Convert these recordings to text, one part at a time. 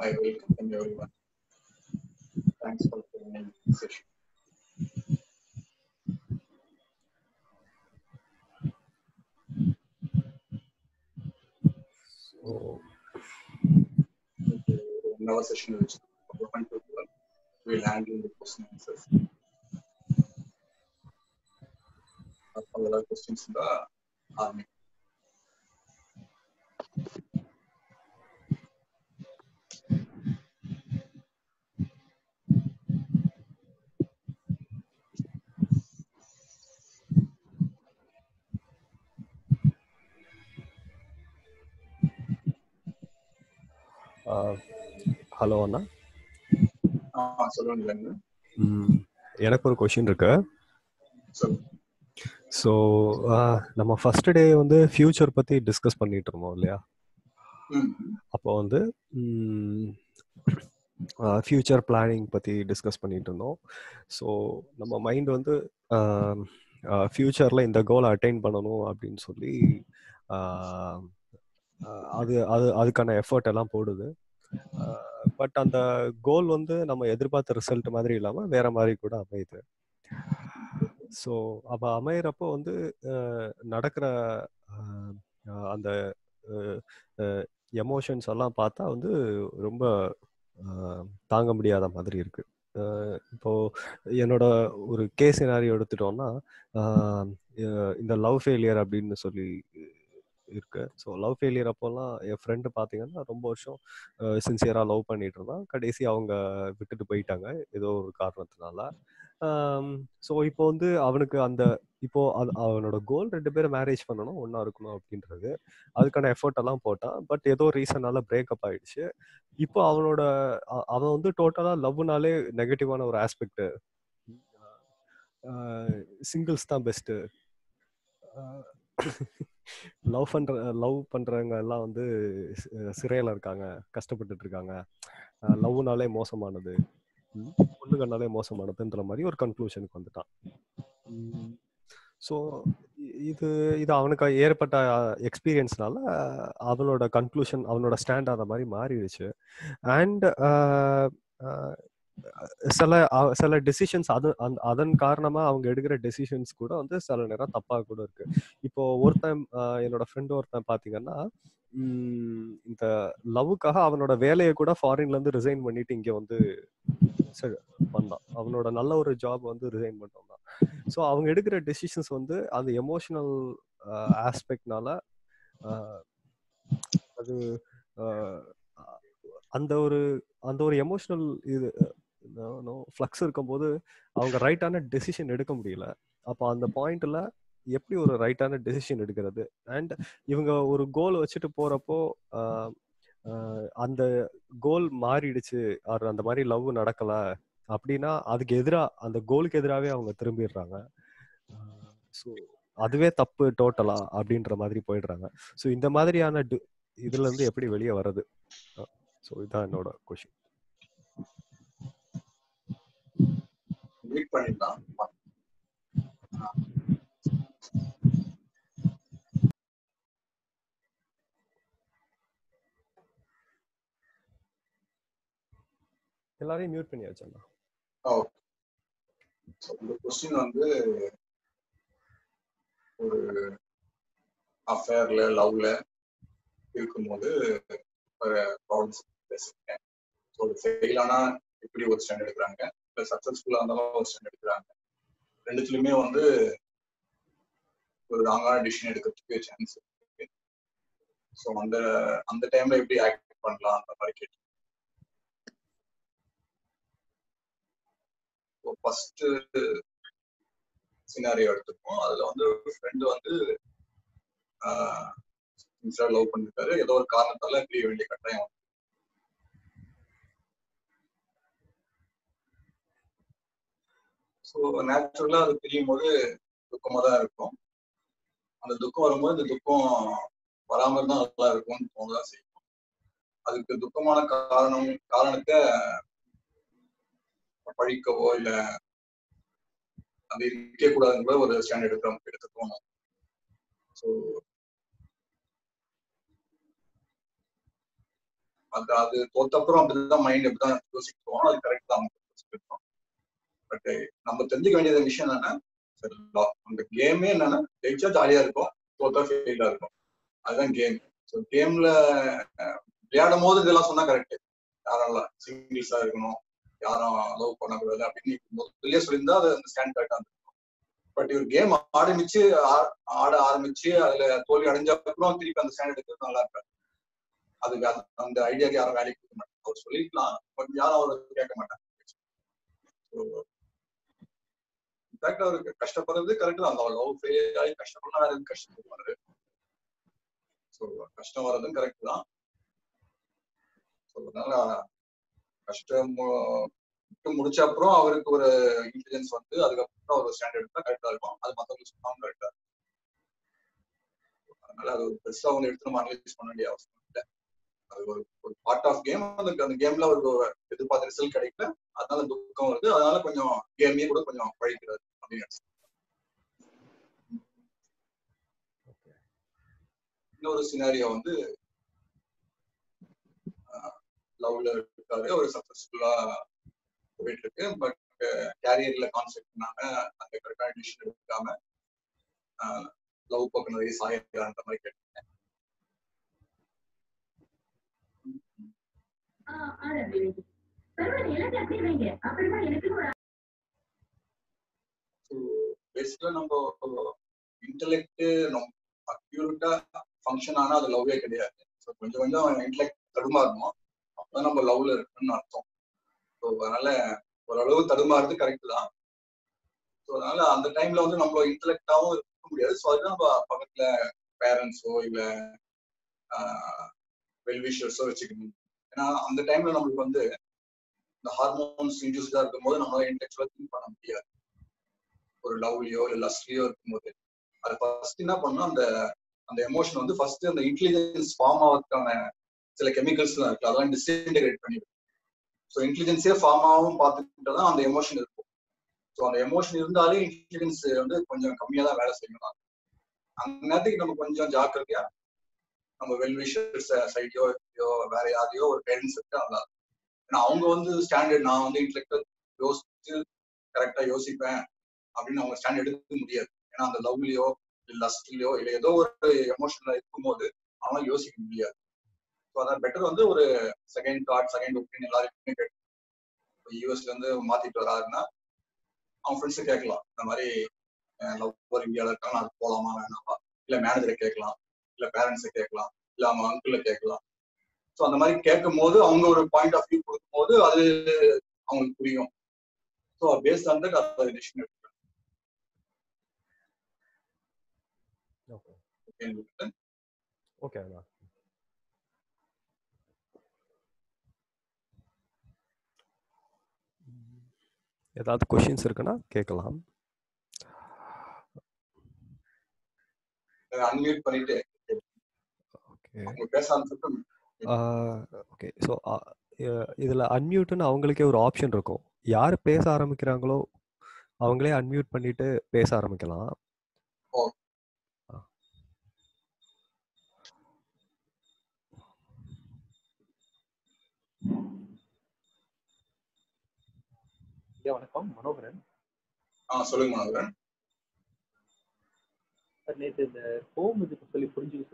I welcome everyone. Thanks for joining the session. So, In our session, which one to one, we'll handle the question answers. Other questions in the army. uh, hello அண்ணா ஆ சொல்லுங்க ம், எனக்கு ஒரு question இருக்கு சொல்லுங்க so நம்ம first day வந்து ஃபியூச்சர் பற்றி டிஸ்கஸ் பண்ணிட்டு இருந்தோம் இல்லையா ம் அப்போ வந்து ஃபியூச்சர் பிளானிங் பற்றி டிஸ்கஸ் பண்ணிட்டு இருந்தோம் ஸோ நம்ம மைண்ட் வந்து ஃப்யூச்சரில் இந்த கோலை அட்டைன் பண்ணணும் அப்படின்னு சொல்லி ஆஹ், ஆஹ், அது அது அதுக்கான எஃபர்ட் எல்லாம் போடுது பட் அந்த கோல் வந்து நம்ம எதிர்பார்த்த ரிசல்ட் மாதிரி இல்லாமல் வேற மாதிரி கூட அமையுது ஸோ அப்போ அமையிறப்போ வந்து அஹ், நடக்கிற அஹ், அஹ், அந்த எமோஷன்ஸ் எல்லாம் பார்த்தா வந்து ரொம்ப அஹ், தாங்க முடியாத மாதிரி இருக்கு அஹ், இப்போ என்னோட ஒரு கேஸ் சினாரியோ எடுத்துட்டோம்னா அஹ், அஹ், இந்த லவ் ஃபெயிலியர் அப்படின்னு சொல்லி இருக்கு ஸோ லவ் ஃபெயிலியர் அப்போல்லாம் என் ஃப்ரெண்டு பார்த்தீங்கன்னா ரொம்ப வருஷம் சின்சியராக லவ் பண்ணிட்டு இருந்தான் கடைசி அவங்க விட்டுட்டு போயிட்டாங்க ஏதோ ஒரு காரணத்தினால ஸோ இப்போ வந்து அவனுக்கு அந்த இப்போ அது அவனோட கோல் ரெண்டு பேரும் மேரேஜ் பண்ணணும் ஒன்றா இருக்கணும் அப்படின்றது அதுக்கான எஃபர்ட் எல்லாம் போட்டான் பட் ஏதோ ரீசனால பிரேக்கப் ஆயிடுச்சு இப்போ அவனோட அ- அவன் வந்து டோட்டலாக லவ்னாலே நெகட்டிவான ஒரு ஆஸ்பெக்ட் சிங்கிள்ஸ் தான் பெஸ்ட்டு லவ் பண்ற லவ் பண்றவங்க எல்லாம் வந்து சி- சிறையில இருக்காங்க கஷ்டப்பட்டுட்டு இருக்காங்க லவ்னாலே மோசமானது ம், பொண்ணுங்கனாலே மோசமானதுன்ற மாதிரி ஒரு கன்க்ளூஷனுக்கு வந்துட்டான் ஸோ இது இது அவனுக்கு ஏற்பட்ட எக்ஸ்பீரியன்ஸ்னால அவனோட கன்க்ளூஷன் அவனோட ஸ்டாண்ட் அந்த மாதிரி மாறிடுச்சு அண்ட் சில அ- சில டெசிஷன்ஸ் அது அந்த அதன் காரணமா அவங்க எடுக்கிற டெசிஷன்ஸ் கூட வந்து சில நேரம் தப்பா கூட இருக்கு இப்போ ஒருத்தன் அஹ், என்னோட ஃப்ரெண்ட் ஒருத்தன் பாத்தீங்கன்னா உம், இந்த லவ்வுக்காக அவனோட வேலையை கூட ஃபாரின்ல இருந்து ரிசைன் பண்ணிட்டு இங்க வந்து சரி, வந்தான் அவனோட நல்ல ஒரு ஜாப் வந்து ரிசைன் பண்ணிட்டு வந்தான் ஸோ அவங்க எடுக்கிற டெசிஷன்ஸ் வந்து அந்த எமோஷனல் ஆஸ்பெக்ட்னால அது அஹ், அந்த ஒரு அந்த ஒரு எமோஷனல் இது ஃப்ளக்ஸ் இருக்கும்போது அவங்க ரைட்டான டெசிஷன் எடுக்க முடியல அப்போ அந்த பாயிண்ட்ல எப்படி ஒரு ரைட்டான டெசிஷன் எடுக்கிறது அண்ட் இவங்க ஒரு கோல் வச்சுட்டு போறப்போ ஆஹ், ஆஹ், அந்த கோல் மாறிடுச்சு ஆர் அந்த மாதிரி லவ் நடக்கல அப்படின்னா அதுக்கு எதிரா அந்த கோலுக்கு எதிராகவே அவங்க திரும்பிடுறாங்க ஸோ அதுவே தப்பு டோட்டலா அப்படின்ற மாதிரி போயிடுறாங்க ஸோ இந்த மாதிரியான டு- இதுல இருந்து எப்படி வெளியே வர்றது ஸோ இதான் என்னோட கொஷின் மீட் பண்ணிடலாம் எல்லாரையும் மியூட் பண்ணி வச்சேன்னா ஓகே ஸோ இந்த கொஸ்டின் வந்து ஒரு அஃபேர்ல லவ்ல இருக்கும்போது ஒரு ப்ராப்ளம்ஸ் பேசியிருக்கேன் ஸோ ஒரு ஃபெயில் ஆனா எப்படி ஒரு ஸ்டாண்ட் எடுக்கிறாங்க இல்லை சக்ஸஸ்ஃபுல்லாக இருந்தாலும் ஒரு ஸ்டாண்ட் எடுக்கிறாங்க ரெண்டுத்துலையுமே வந்து ஒரு ராங்கான டிசிஷன் எடுக்கிறதுக்கு சான்ஸ் இருக்கு ஸோ அந்த அந்த டைம்ல எப்படி ஆக்ட் பண்ணலாம் அந்த மாதிரி கேட்டு ஃபர்ஸ்ட் சினாரியோ எடுத்துப்போம் அதுல வந்து ஒரு ஃப்ரெண்டு வந்து லவ் பண்ணிருக்காரு ஏதோ ஒரு காரணத்தால பிரிய வேண்டிய கட்டாயம் வந்து. ஸோ நேச்சுரலா அது பிரியும் போது துக்கமா தான் இருக்கும் அந்த துக்கம் வரும்போது இந்த துக்கம் வராம இருந்தா நல்லா இருக்கும்னு தோணுதான் செய்யும் அதுக்கு துக்கமான காரணம் காரணத்தை பழிக்கவோ இல்ல அது இருக்கே கூடாதுங்கிற ஒரு ஸ்டாண்ட் எடுக்கிற எடுத்து தோணும் ஸோ அது அது தோத்தப்புறம் அப்படிதான் மைண்ட் எப்படிதான் யோசிப்போம் அது கரெக்ட் தான் யோசிப்போம் பட் நம்ம தெரிஞ்சுக்க வேண்டியது விஷயம் என்னன்னா சரி, லா- அந்த கேமே என்னன்னா ஜெயிச்சா ஜாலியா இருக்கும் தோத்தா ஃபெயிலா இருக்கும் அதுதான் கேம் ஸோ கேம்ல விளையாடும் போது இதெல்லாம் சொன்னா கரெக்ட் யாரெல்லாம் சிங்கிள்ஸா இருக்கணும் யாரும் லவ் பண்ணக்கூடாது அப்படின்னு முதல்லயே சொல்லியிருந்தா அது அந்த ஸ்டாண்ட் கரெக்டா இருந்திருக்கும் பட் இவர் கேம் ஆரம்பிச்சு ஆ- ஆட ஆரம்பிச்சு அதுல தோல்வி அடைஞ்ச அப்புறம் திருப்பி அந்த ஸ்டாண்ட் எடுக்கிறது நல்லா இருக்காது அதுக்கு அந்த- அந்த ஐடியாக்கு யாரும் வேலைக்கு கொடுக்க மாட்டாங்க அவர் சொல்லிக்கலாம் பட் யாரும் அவர் கேட்க மாட்டாங்க ஸோ இன்ஃபேக்ட் அவருக்கு கஷ்டப்படுறது கரெக்ட் தான் அவர் லவ் ஃபெயிலியர் ஆகி கஷ்டப்படலாம் வேற எதுவும் கஷ்டப்படுவாரு ஸோ கஷ்டம் வர்றதும் கரெக்ட் தான் ஸோ அதனால கஷ்டம் மு- விட்டு முடிச்ச அப்புறம் அவருக்கு ஒரு இன்டெலிஜென்ஸ் வந்து அதுக்கப்புறம் ஒரு ஸ்டாண்டர்ட் எடுத்தா கரெக்டா இருக்கும் அது மற்றவங்களுக்கு சொன்னாலும் கரெக்டா இருக்கும் அதனால அது ஒரு பெருசா அவங்க எடுத்து நம்ம அனலைஸ் பண்ண வேண்டிய அவசியம் இல்லை அது ஒரு ஒரு பார்ட் ஆஃப் கேம் அந்த அந்த கேம்ல ஒரு எதிர்பார்த்த ரிசல்ட் கிடைக்கல அதனால துக்கம் வருது அதனால கொஞ்சம் கேமே கூட கொஞ்சம் பழிக்கிறாரு அப்படின்னு நினைச்சேன். இன்னொரு சினாரியோ வந்து லவ்ல இருக்காரு ஒரு சக்சஸ்ஃபுல்லா போயிட்டு இருக்கு பட் கேரியர்ல கான்செப்ட்னால அந்த கரெக்டான டிசிஷன் எடுக்காம லவ் பக்கம் நிறைய சாயறான்ற மாதிரி கேட்டேன் ஸோ பேசிக்கலா நம்ம இன்டெலெக்ட் அக்யூரேட்டா ஃபங்க்ஷன் ஆனா அது லவ்வே கிடையாது ஸோ கொஞ்சம் கொஞ்சம் இன்டெலெக்ட் தடுமாறணும் அப்பதான் நம்ம லவ்ல இருக்குன்னு அர்த்தம் ஸோ அதனால ஓரளவு தடுமாறுறது கரெக்ட் தான் ஸோ அதனால அந்த டைம்ல வந்து நம்ம இன்டெலெக்டாவும் இருக்க முடியாது ஸோ அதுக்கு நம்ம பக்கத்துல பேரண்ட்ஸோ இல்ல வெல்விஷர்ஸோ வச்சுக்கணும் ஏன்னா அந்த டைம்ல நம்மளுக்கு வந்து இந்த ஹார்மோன்ஸ் இன்டியூஸ்டா இருக்கும்போது நம்மளால இன்டெலெக்சுவலா திங்க் பண்ண முடியாது ஒரு லவ்லயோ இல்ல லஸ்ட்லயோ இருக்கும்போது அது ஃபர்ஸ்ட் என்ன பண்ணணும் அந்த அந்த எமோஷன் வந்து ஃபர்ஸ்ட் அந்த இன்டெலிஜென்ஸ் ஃபார்ம் ஆகிறதுக்கான சில கெமிக்கல்ஸ் எல்லாம் இருக்கு அதெல்லாம் டிஸ்இன்டெகிரேட் பண்ணிடும் ஸோ இன்டெலிஜென்ஸே ஃபார்ம் ஆகும் பார்த்துட்டு தான் அந்த எமோஷன் இருக்கும் ஸோ அந்த எமோஷன் இருந்தாலே இன்டெலிஜென்ஸ் வந்து கொஞ்சம் கம்மியா தான் வேலை செய்யணும் அந்த நேரத்துக்கு நம்ம கொஞ்சம் ஜாக்கிரதையா நம்ம வெல்விஷர்ஸ் சைட்லயோ வேற யாரையோ ஒரு பேரண்ட்ஸ் இருக்கு நல்லா இருக்கும். ஏன்னா அவங்க வந்து ஸ்டாண்டர்ட் நான் வந்து இன்டெலெக்டல் யோசிச்சு கரெக்டா யோசிப்பேன் அப்படின்னு அவங்க ஸ்டாண்ட் எடுக்க முடியாது ஏன்னா அந்த லவ்லயோ இல்ல லஸ்ட்லயோ இல்ல ஏதோ ஒரு எமோஷன்ல இருக்கும்போது அவனால யோசிக்க முடியாது ஸோ அதான் பெட்டர் வந்து ஒரு செகண்ட் தாட் செகண்ட் ஒப்பீனியன் எல்லாருக்குமே கேட்டு இப்போ யூஎஸ்ல இருந்து மாத்திட்டு வராருன்னா அவன் ஃப்ரெண்ட்ஸை கேட்கலாம் இந்த மாதிரி லவ் இந்தியாவில் இருக்காங்க அது போகலாமா வேணாமா இல்ல மேனேஜரை கேட்கலாம் இல்ல பேரண்ட்ஸை கேட்கலாம் இல்ல அவங்க அங்கிள கேட்கலாம் ஸோ அந்த மாதிரி கேட்கும் போது அவங்க ஒரு பாயிண்ட் ஆஃப் வியூ கொடுக்கும் போது அது அவங்களுக்கு புரியும் ஸோ பேஸ்ட் ஆன் தட் அது டிசிஷன் எடுத்துக்கலாம் ஓகே ஓகே ஓகே அண்ணா ஏதாவது கொஷின்ஸ் இருக்குன்னா கேட்கலாம் அன்மியூட் பண்ணிட்டு ஓகே அவங்க பேச ஆரம்பிச்சிட்டு ஓகே ஸோ இதில் அன்மியூட்னு அவங்களுக்கே ஒரு ஆப்ஷன் இருக்கும் யார் பேச ஆரம்பிக்கிறாங்களோ அவங்களே அன்மியூட் பண்ணிட்டு பேச ஆரம்பிக்கலாம் ஓ. ஆ. ஐயா வணக்கம் மனோகரன் ஆ சொல்லுங்க மனோகரன் சார் நேற்று இந்த ஹோம் இதுக்கு சொல்லி புரிஞ்சுக்க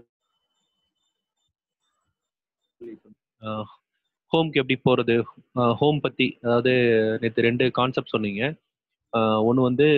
சொல்லி ஹோம்க்கு எப்படி போகிறது ஹோம் பற்றி அதாவது நேற்று ரெண்டு கான்செப்ட் சொன்னீங்க ஒன்று வந்து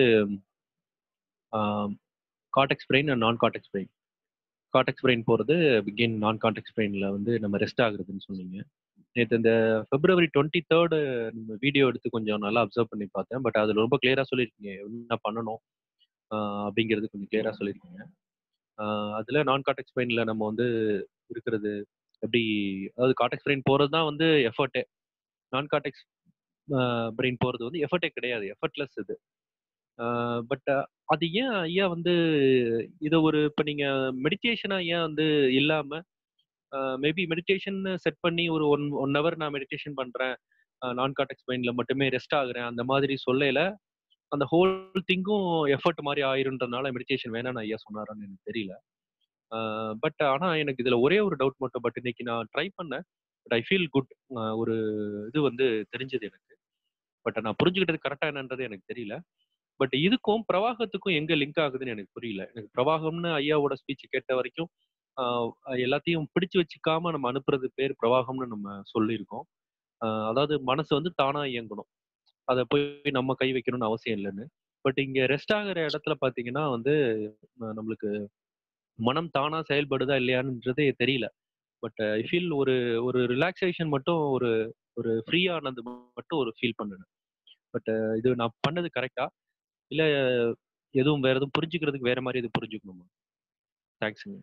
காட்டெக்ஸ் brain and non cortex brain cortex brain போகிறது பிகின் நான் காட்டெக்ஸ் பிரெயினில் வந்து நம்ம ரெஸ்ட் ஆகுறதுன்னு சொன்னீங்க நேற்று இந்த பிப்ரவரி டுவெண்ட்டி தேர்டு நம்ம வீடியோ எடுத்து கொஞ்சம் நல்லா அப்சர்வ் பண்ணி பார்த்தேன் பட் அதில் ரொம்ப கிளியராக சொல்லியிருக்கீங்க என்ன பண்ணணும் ஆஹ் அப்படிங்கிறது கொஞ்சம் கிளியராக சொல்லியிருக்கீங்க அதில் நான் காட்டெக்ஸ் பிரெயினில் நம்ம வந்து இருக்கிறது எப்படி அதாவது காட்டெக்ஸ் பிரெயின் போகிறது தான் வந்து எஃபர்ட்டே நான் காட்டெக்ஸ் பிரெயின் போகிறது வந்து எஃபர்ட்டே கிடையாது எஃபர்ட்லெஸ் இது பட் அது ஏன் ஐயா வந்து இதை ஒரு இப்போ நீங்கள் மெடிடேஷனாக ஏன் வந்து இல்லாமல் மேபி மெடிடேஷன் செட் பண்ணி ஒரு ஒன் ஒன் ஹவர் நான் மெடிடேஷன் பண்ணுறேன் நான் காட்டெக்ஸ் மைண்டில் மட்டுமே ரெஸ்ட் ஆகுறேன் அந்த மாதிரி சொல்லையில அந்த ஹோல் திங்கும் எஃபர்ட் மாதிரி ஆயிருன்றதுனால மெடிடேஷன் வேணாம்னு ஐயா சொன்னாரான்னு எனக்கு தெரியல பட் ஆனால் எனக்கு இதில் ஒரே ஒரு டவுட் மட்டும் பட் இன்னைக்கு நான் ட்ரை பண்ணேன் பட் ஐ ஃபீல் குட் ஒரு இது வந்து தெரிஞ்சது எனக்கு பட் நான் புரிஞ்சுக்கிட்டது கரெக்டாக என்னன்றது எனக்கு தெரியல பட் இதுக்கும் பிரவாகத்துக்கும் எங்க லிங்க் ஆகுதுன்னு எனக்கு புரியல எனக்கு பிரவாகம்னு ஐயாவோட ஸ்பீச் கேட்ட வரைக்கும் ஆஹ் எல்லாத்தையும் பிடிச்சு வச்சுக்காம நம்ம அனுப்புறது பேர் பிரவாகம்னு நம்ம சொல்லியிருக்கோம் ஆஹ் அதாவது மனசு வந்து தானா இயங்கணும் அதை போய் நம்ம கை வைக்கணும்னு அவசியம் இல்லைன்னு பட் இங்க ரெஸ்ட் ஆகிற இடத்துல பாத்தீங்கன்னா வந்து அஹ் நம்மளுக்கு மனம் தானா செயல்படுதா இல்லையான்றதே தெரியல பட் ஐ ஃபீல் ஒரு ஒரு ரிலாக்ஸேஷன் மட்டும் ஒரு ஒரு ஃப்ரீ ஆனது மட்டும் ஒரு ஃபீல் பண்ணுனேன் பட் இது நான் பண்ணது கரெக்டா இல்ல எதுவும் வேற எதுவும் புரிஞ்சுக்கிறதுக்கு வேற மாதிரி எதுவும் புரிஞ்சுக்கணுமா தேங்க்ஸுங்க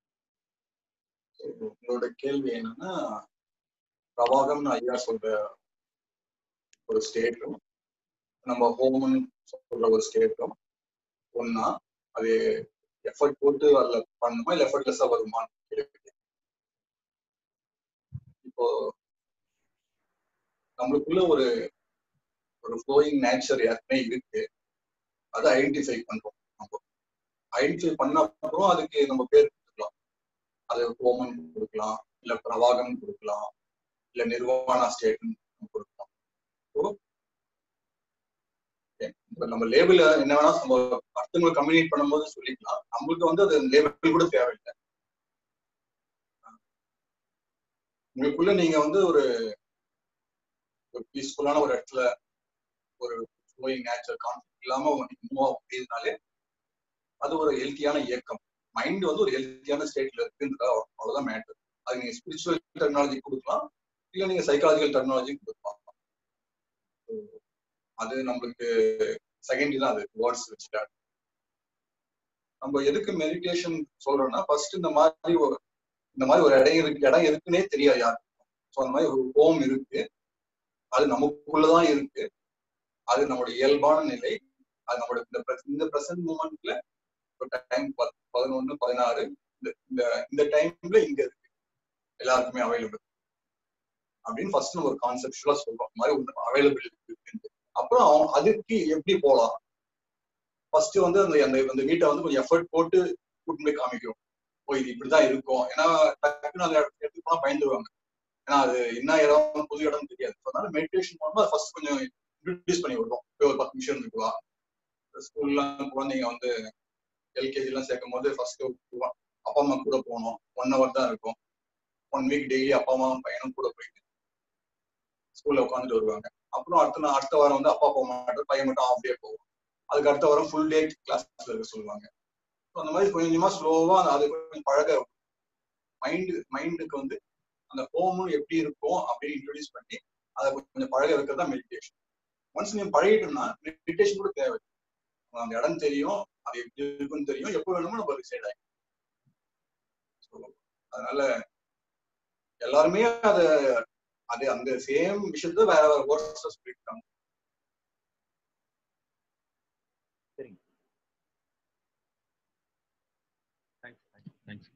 உங்களோட கேள்வி என்னன்னா பிரவாகம்னு ஐயா சொல்ற ஒரு ஸ்டேட்டும் நம்ம ஹோம்னு சொல்ற ஒரு ஸ்டேட்டும் ஒன்னா அது எஃபர்ட் போட்டு அதில் பண்ணுமா இல்லை எஃபர்ட்லெஸ்ஸா வருமான்னு கேள்வி இப்போ நம்மளுக்குள்ள ஒரு ஒரு ஃப்ளோயிங் நேச்சர் ஏற்கனவே இருக்கு அதை ஐடென்டிஃபை பண்றோம் நம்ம ஐடென்டிஃபை பண்ண அப்புறம் அதுக்கு நம்ம பேர் கொடுக்கலாம் அது ஹோமன் கொடுக்கலாம் இல்ல பிரவாகம் கொடுக்கலாம் இல்ல நிர்வாணா ஸ்டேட் கொடுக்கலாம் ஸோ நம்ம லேபிள் என்ன வேணா நம்ம அடுத்தவங்களுக்கு கம்யூனிகேட் பண்ணும்போது சொல்லிக்கலாம் நம்மளுக்கு வந்து அது லேபிள் கூட தேவையில்லை உங்களுக்குள்ள நீங்க வந்து ஒரு ஒரு பீஸ்ஃபுல்லான ஒரு இடத்துல ஒரு ஃப்ளோயிங் நேச்சர் கான்ஃபிளிக் இல்லாம மூவ் முடியுதுனாலே அது ஒரு ஹெல்த்தியான இயக்கம் மைண்ட் வந்து ஒரு ஹெல்த்தியான ஸ்டேட்ல இருக்குன்றதா அவ்வளவுதான் மேட்டர் அது நீங்க ஸ்பிரிச்சுவல் டெக்னாலஜி கொடுக்கலாம் இல்ல நீங்க சைக்காலஜிக்கல் டெக்னாலஜி கொடுக்கலாம் அது நம்மளுக்கு செகண்டரி தான் அது வேர்ட்ஸ் வச்சுட்டாரு நம்ம எதுக்கு மெடிடேஷன் சொல்றோம்னா ஃபர்ஸ்ட் இந்த மாதிரி ஒரு இந்த மாதிரி ஒரு இடம் இருக்கு இடம் இருக்குன்னே தெரியாது யாருக்கும் ஸோ அந்த மாதிரி ஒரு ஹோம் இருக்கு அது நமக்குள்ளதான் இருக்கு அது நம்மளோட இயல்பான நிலை அது நம்மளோட இந்த இந்த ப்ரெசன்ட் மூமெண்ட்ல ஒரு டைம் பதினொன்னு பதினாறு இந்த இந்த இந்த டைம்ல இங்க இருக்கு எல்லாருக்குமே அவைலபிள் அப்படின்னு ஃபர்ஸ்ட் நம்ம ஒரு கான்செப்டுவலா சொல்றோம் இந்த மாதிரி ஒன்று அவைலபிள் இருக்கு அப்புறம் அதுக்கு எப்படி போகலாம் ஃபர்ஸ்ட் வந்து அந்த அந்த அந்த வீட்டை வந்து கொஞ்சம் எஃபர்ட் போட்டு கூட்டு போய் காமிக்கும் ஓ இது இப்படிதான் இருக்கும் ஏன்னா டக்குன்னு அந்த இடத்துக்கு போனா பயந்துருவாங்க ஏன்னா அது என்ன இடம் புது இடம் தெரியாது அதனால மெடிடேஷன் பண்ணும்போது ஃபர்ஸ்ட் கொஞ்சம் இன்ட்ரடியூஸ் பண்ணி விடுறோம் போய் ஒரு பத்து நிமிஷம் இருந்துக்குவா ஸ்கூல்லாம் குழந்தைங்க வந்து எல்கேஜி எல்லாம் சேர்க்கும் போது ஃபர்ஸ்ட் அப்பா அம்மா கூட போகணும் ஒன் ஹவர் தான் இருக்கும் ஒன் வீக் டெய்லி அப்பா அம்மா பையனும் கூட போயிட்டு ஸ்கூல்ல உட்காந்துட்டு வருவாங்க அப்புறம் அடுத்த நாள் அடுத்த வாரம் வந்து அப்பா போக மாட்டார் பையன் மட்டும் ஆஃப் டே போகும் அதுக்கு அடுத்த வாரம் ஃபுல் டே கிளாஸ்ல இருக்க சொல்லுவாங்க அந்த மாதிரி கொஞ்சம் கொஞ்சமா ஸ்லோவா அது கொஞ்சம் பழக மைண்டு மைண்டுக்கு வந்து அந்த ஹோமும் எப்படி இருக்கும் அப்படின்னு இன்ட்ரடியூஸ் பண்ணி அதை கொஞ்சம் பழக வைக்கிறது தான் மெடிடேஷன் ஒன்ஸ் நீங்க பழகிட்டோம்னா மெடிடேஷன் கூட தேவை அந்த இடம் தெரியும் அது எப்படி இருக்குன்னு தெரியும் எப்போ வேணுமோ நம்ம ரிசைட் ஆகி அதனால எல்லாருமே அத அது அந்த சேம் விஷயத்த வேற வேற வேர்ட்ஸ் சொல்லியிருக்காங்க சரிங்க தேங்க்ஸ் தேங்க்ஸ் தேங்க்ஸ்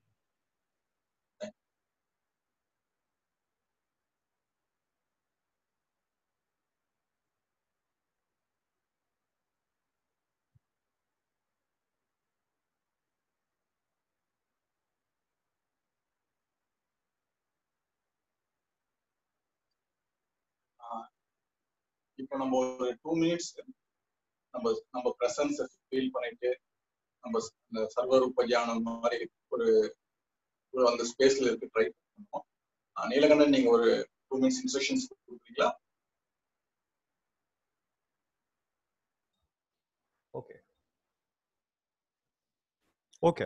இப்போ நம்ம ஒரு டூ மினிட்ஸ் நம்ம நம்ம ப்ரெசன்ஸ் ஃபீல் பண்ணிட்டு நம்ம இந்த சர்வரூப தியானம் மாதிரி ஒரு ஒரு அந்த ஸ்பேஸ்ல இருக்கு ட்ரை பண்ணுவோம் நீலகண்டன் நீங்க ஒரு டூ மினிட்ஸ் இன்ஸ்ட்ரக்ஷன்ஸ் கொடுக்குறீங்களா ஓகே ஓகே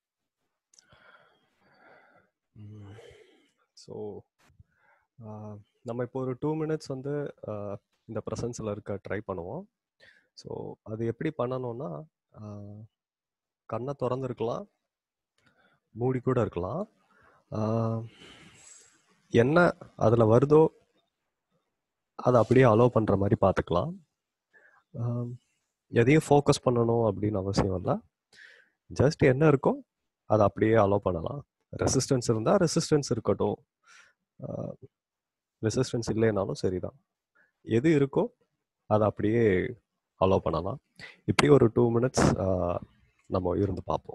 ஸோ நம்ம இப்போ ஒரு டூ மினிட்ஸ் வந்து இந்த ப்ரெசன்ஸில் இருக்க ட்ரை பண்ணுவோம் ஸோ அது எப்படி பண்ணணும்னா கண்ணை திறந்துருக்கலாம் மூடி கூட இருக்கலாம் என்ன அதில் வருதோ அதை அப்படியே அலோவ் பண்ணுற மாதிரி பார்த்துக்கலாம் எதையும் ஃபோக்கஸ் பண்ணணும் அப்படின்னு அவசியம் இல்லை ஜஸ்ட் என்ன இருக்கோ அதை அப்படியே அலோவ் பண்ணலாம் ரெசிஸ்டன்ஸ் இருந்தால் ரெசிஸ்டன்ஸ் இருக்கட்டும் ரெசிஸ்டன்ஸ் இல்லைனாலும் சரிதான் எது இருக்கோ அதை அப்படியே அலோவ் பண்ணலாம் இப்படி ஒரு டூ மினிட்ஸ் நம்ம இருந்து பார்ப்போம்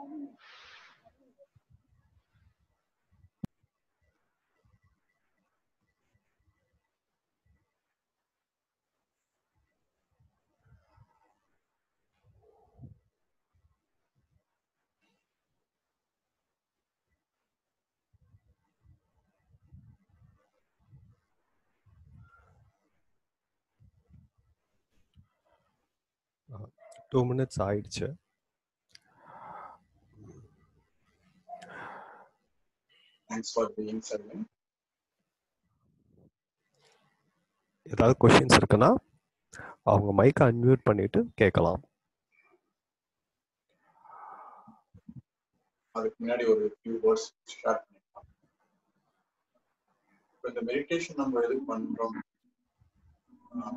டூ மினிட்ஸ் ஆயிடுச்சு தேங்க்ஸ் ஃபார் பீயிங் சர்வன் ஏதாவது கொஷின்ஸ் இருக்குன்னா அவங்க மைக்கை அன்மியூட் பண்ணிட்டு கேட்கலாம் அதுக்கு முன்னாடி ஒரு ஃபியூ வேர்ட்ஸ் ஷேர் பண்ணிக்கலாம் இப்போ இந்த மெடிடேஷன் நம்ம எதுக்கு பண்றோம் ஆஹ்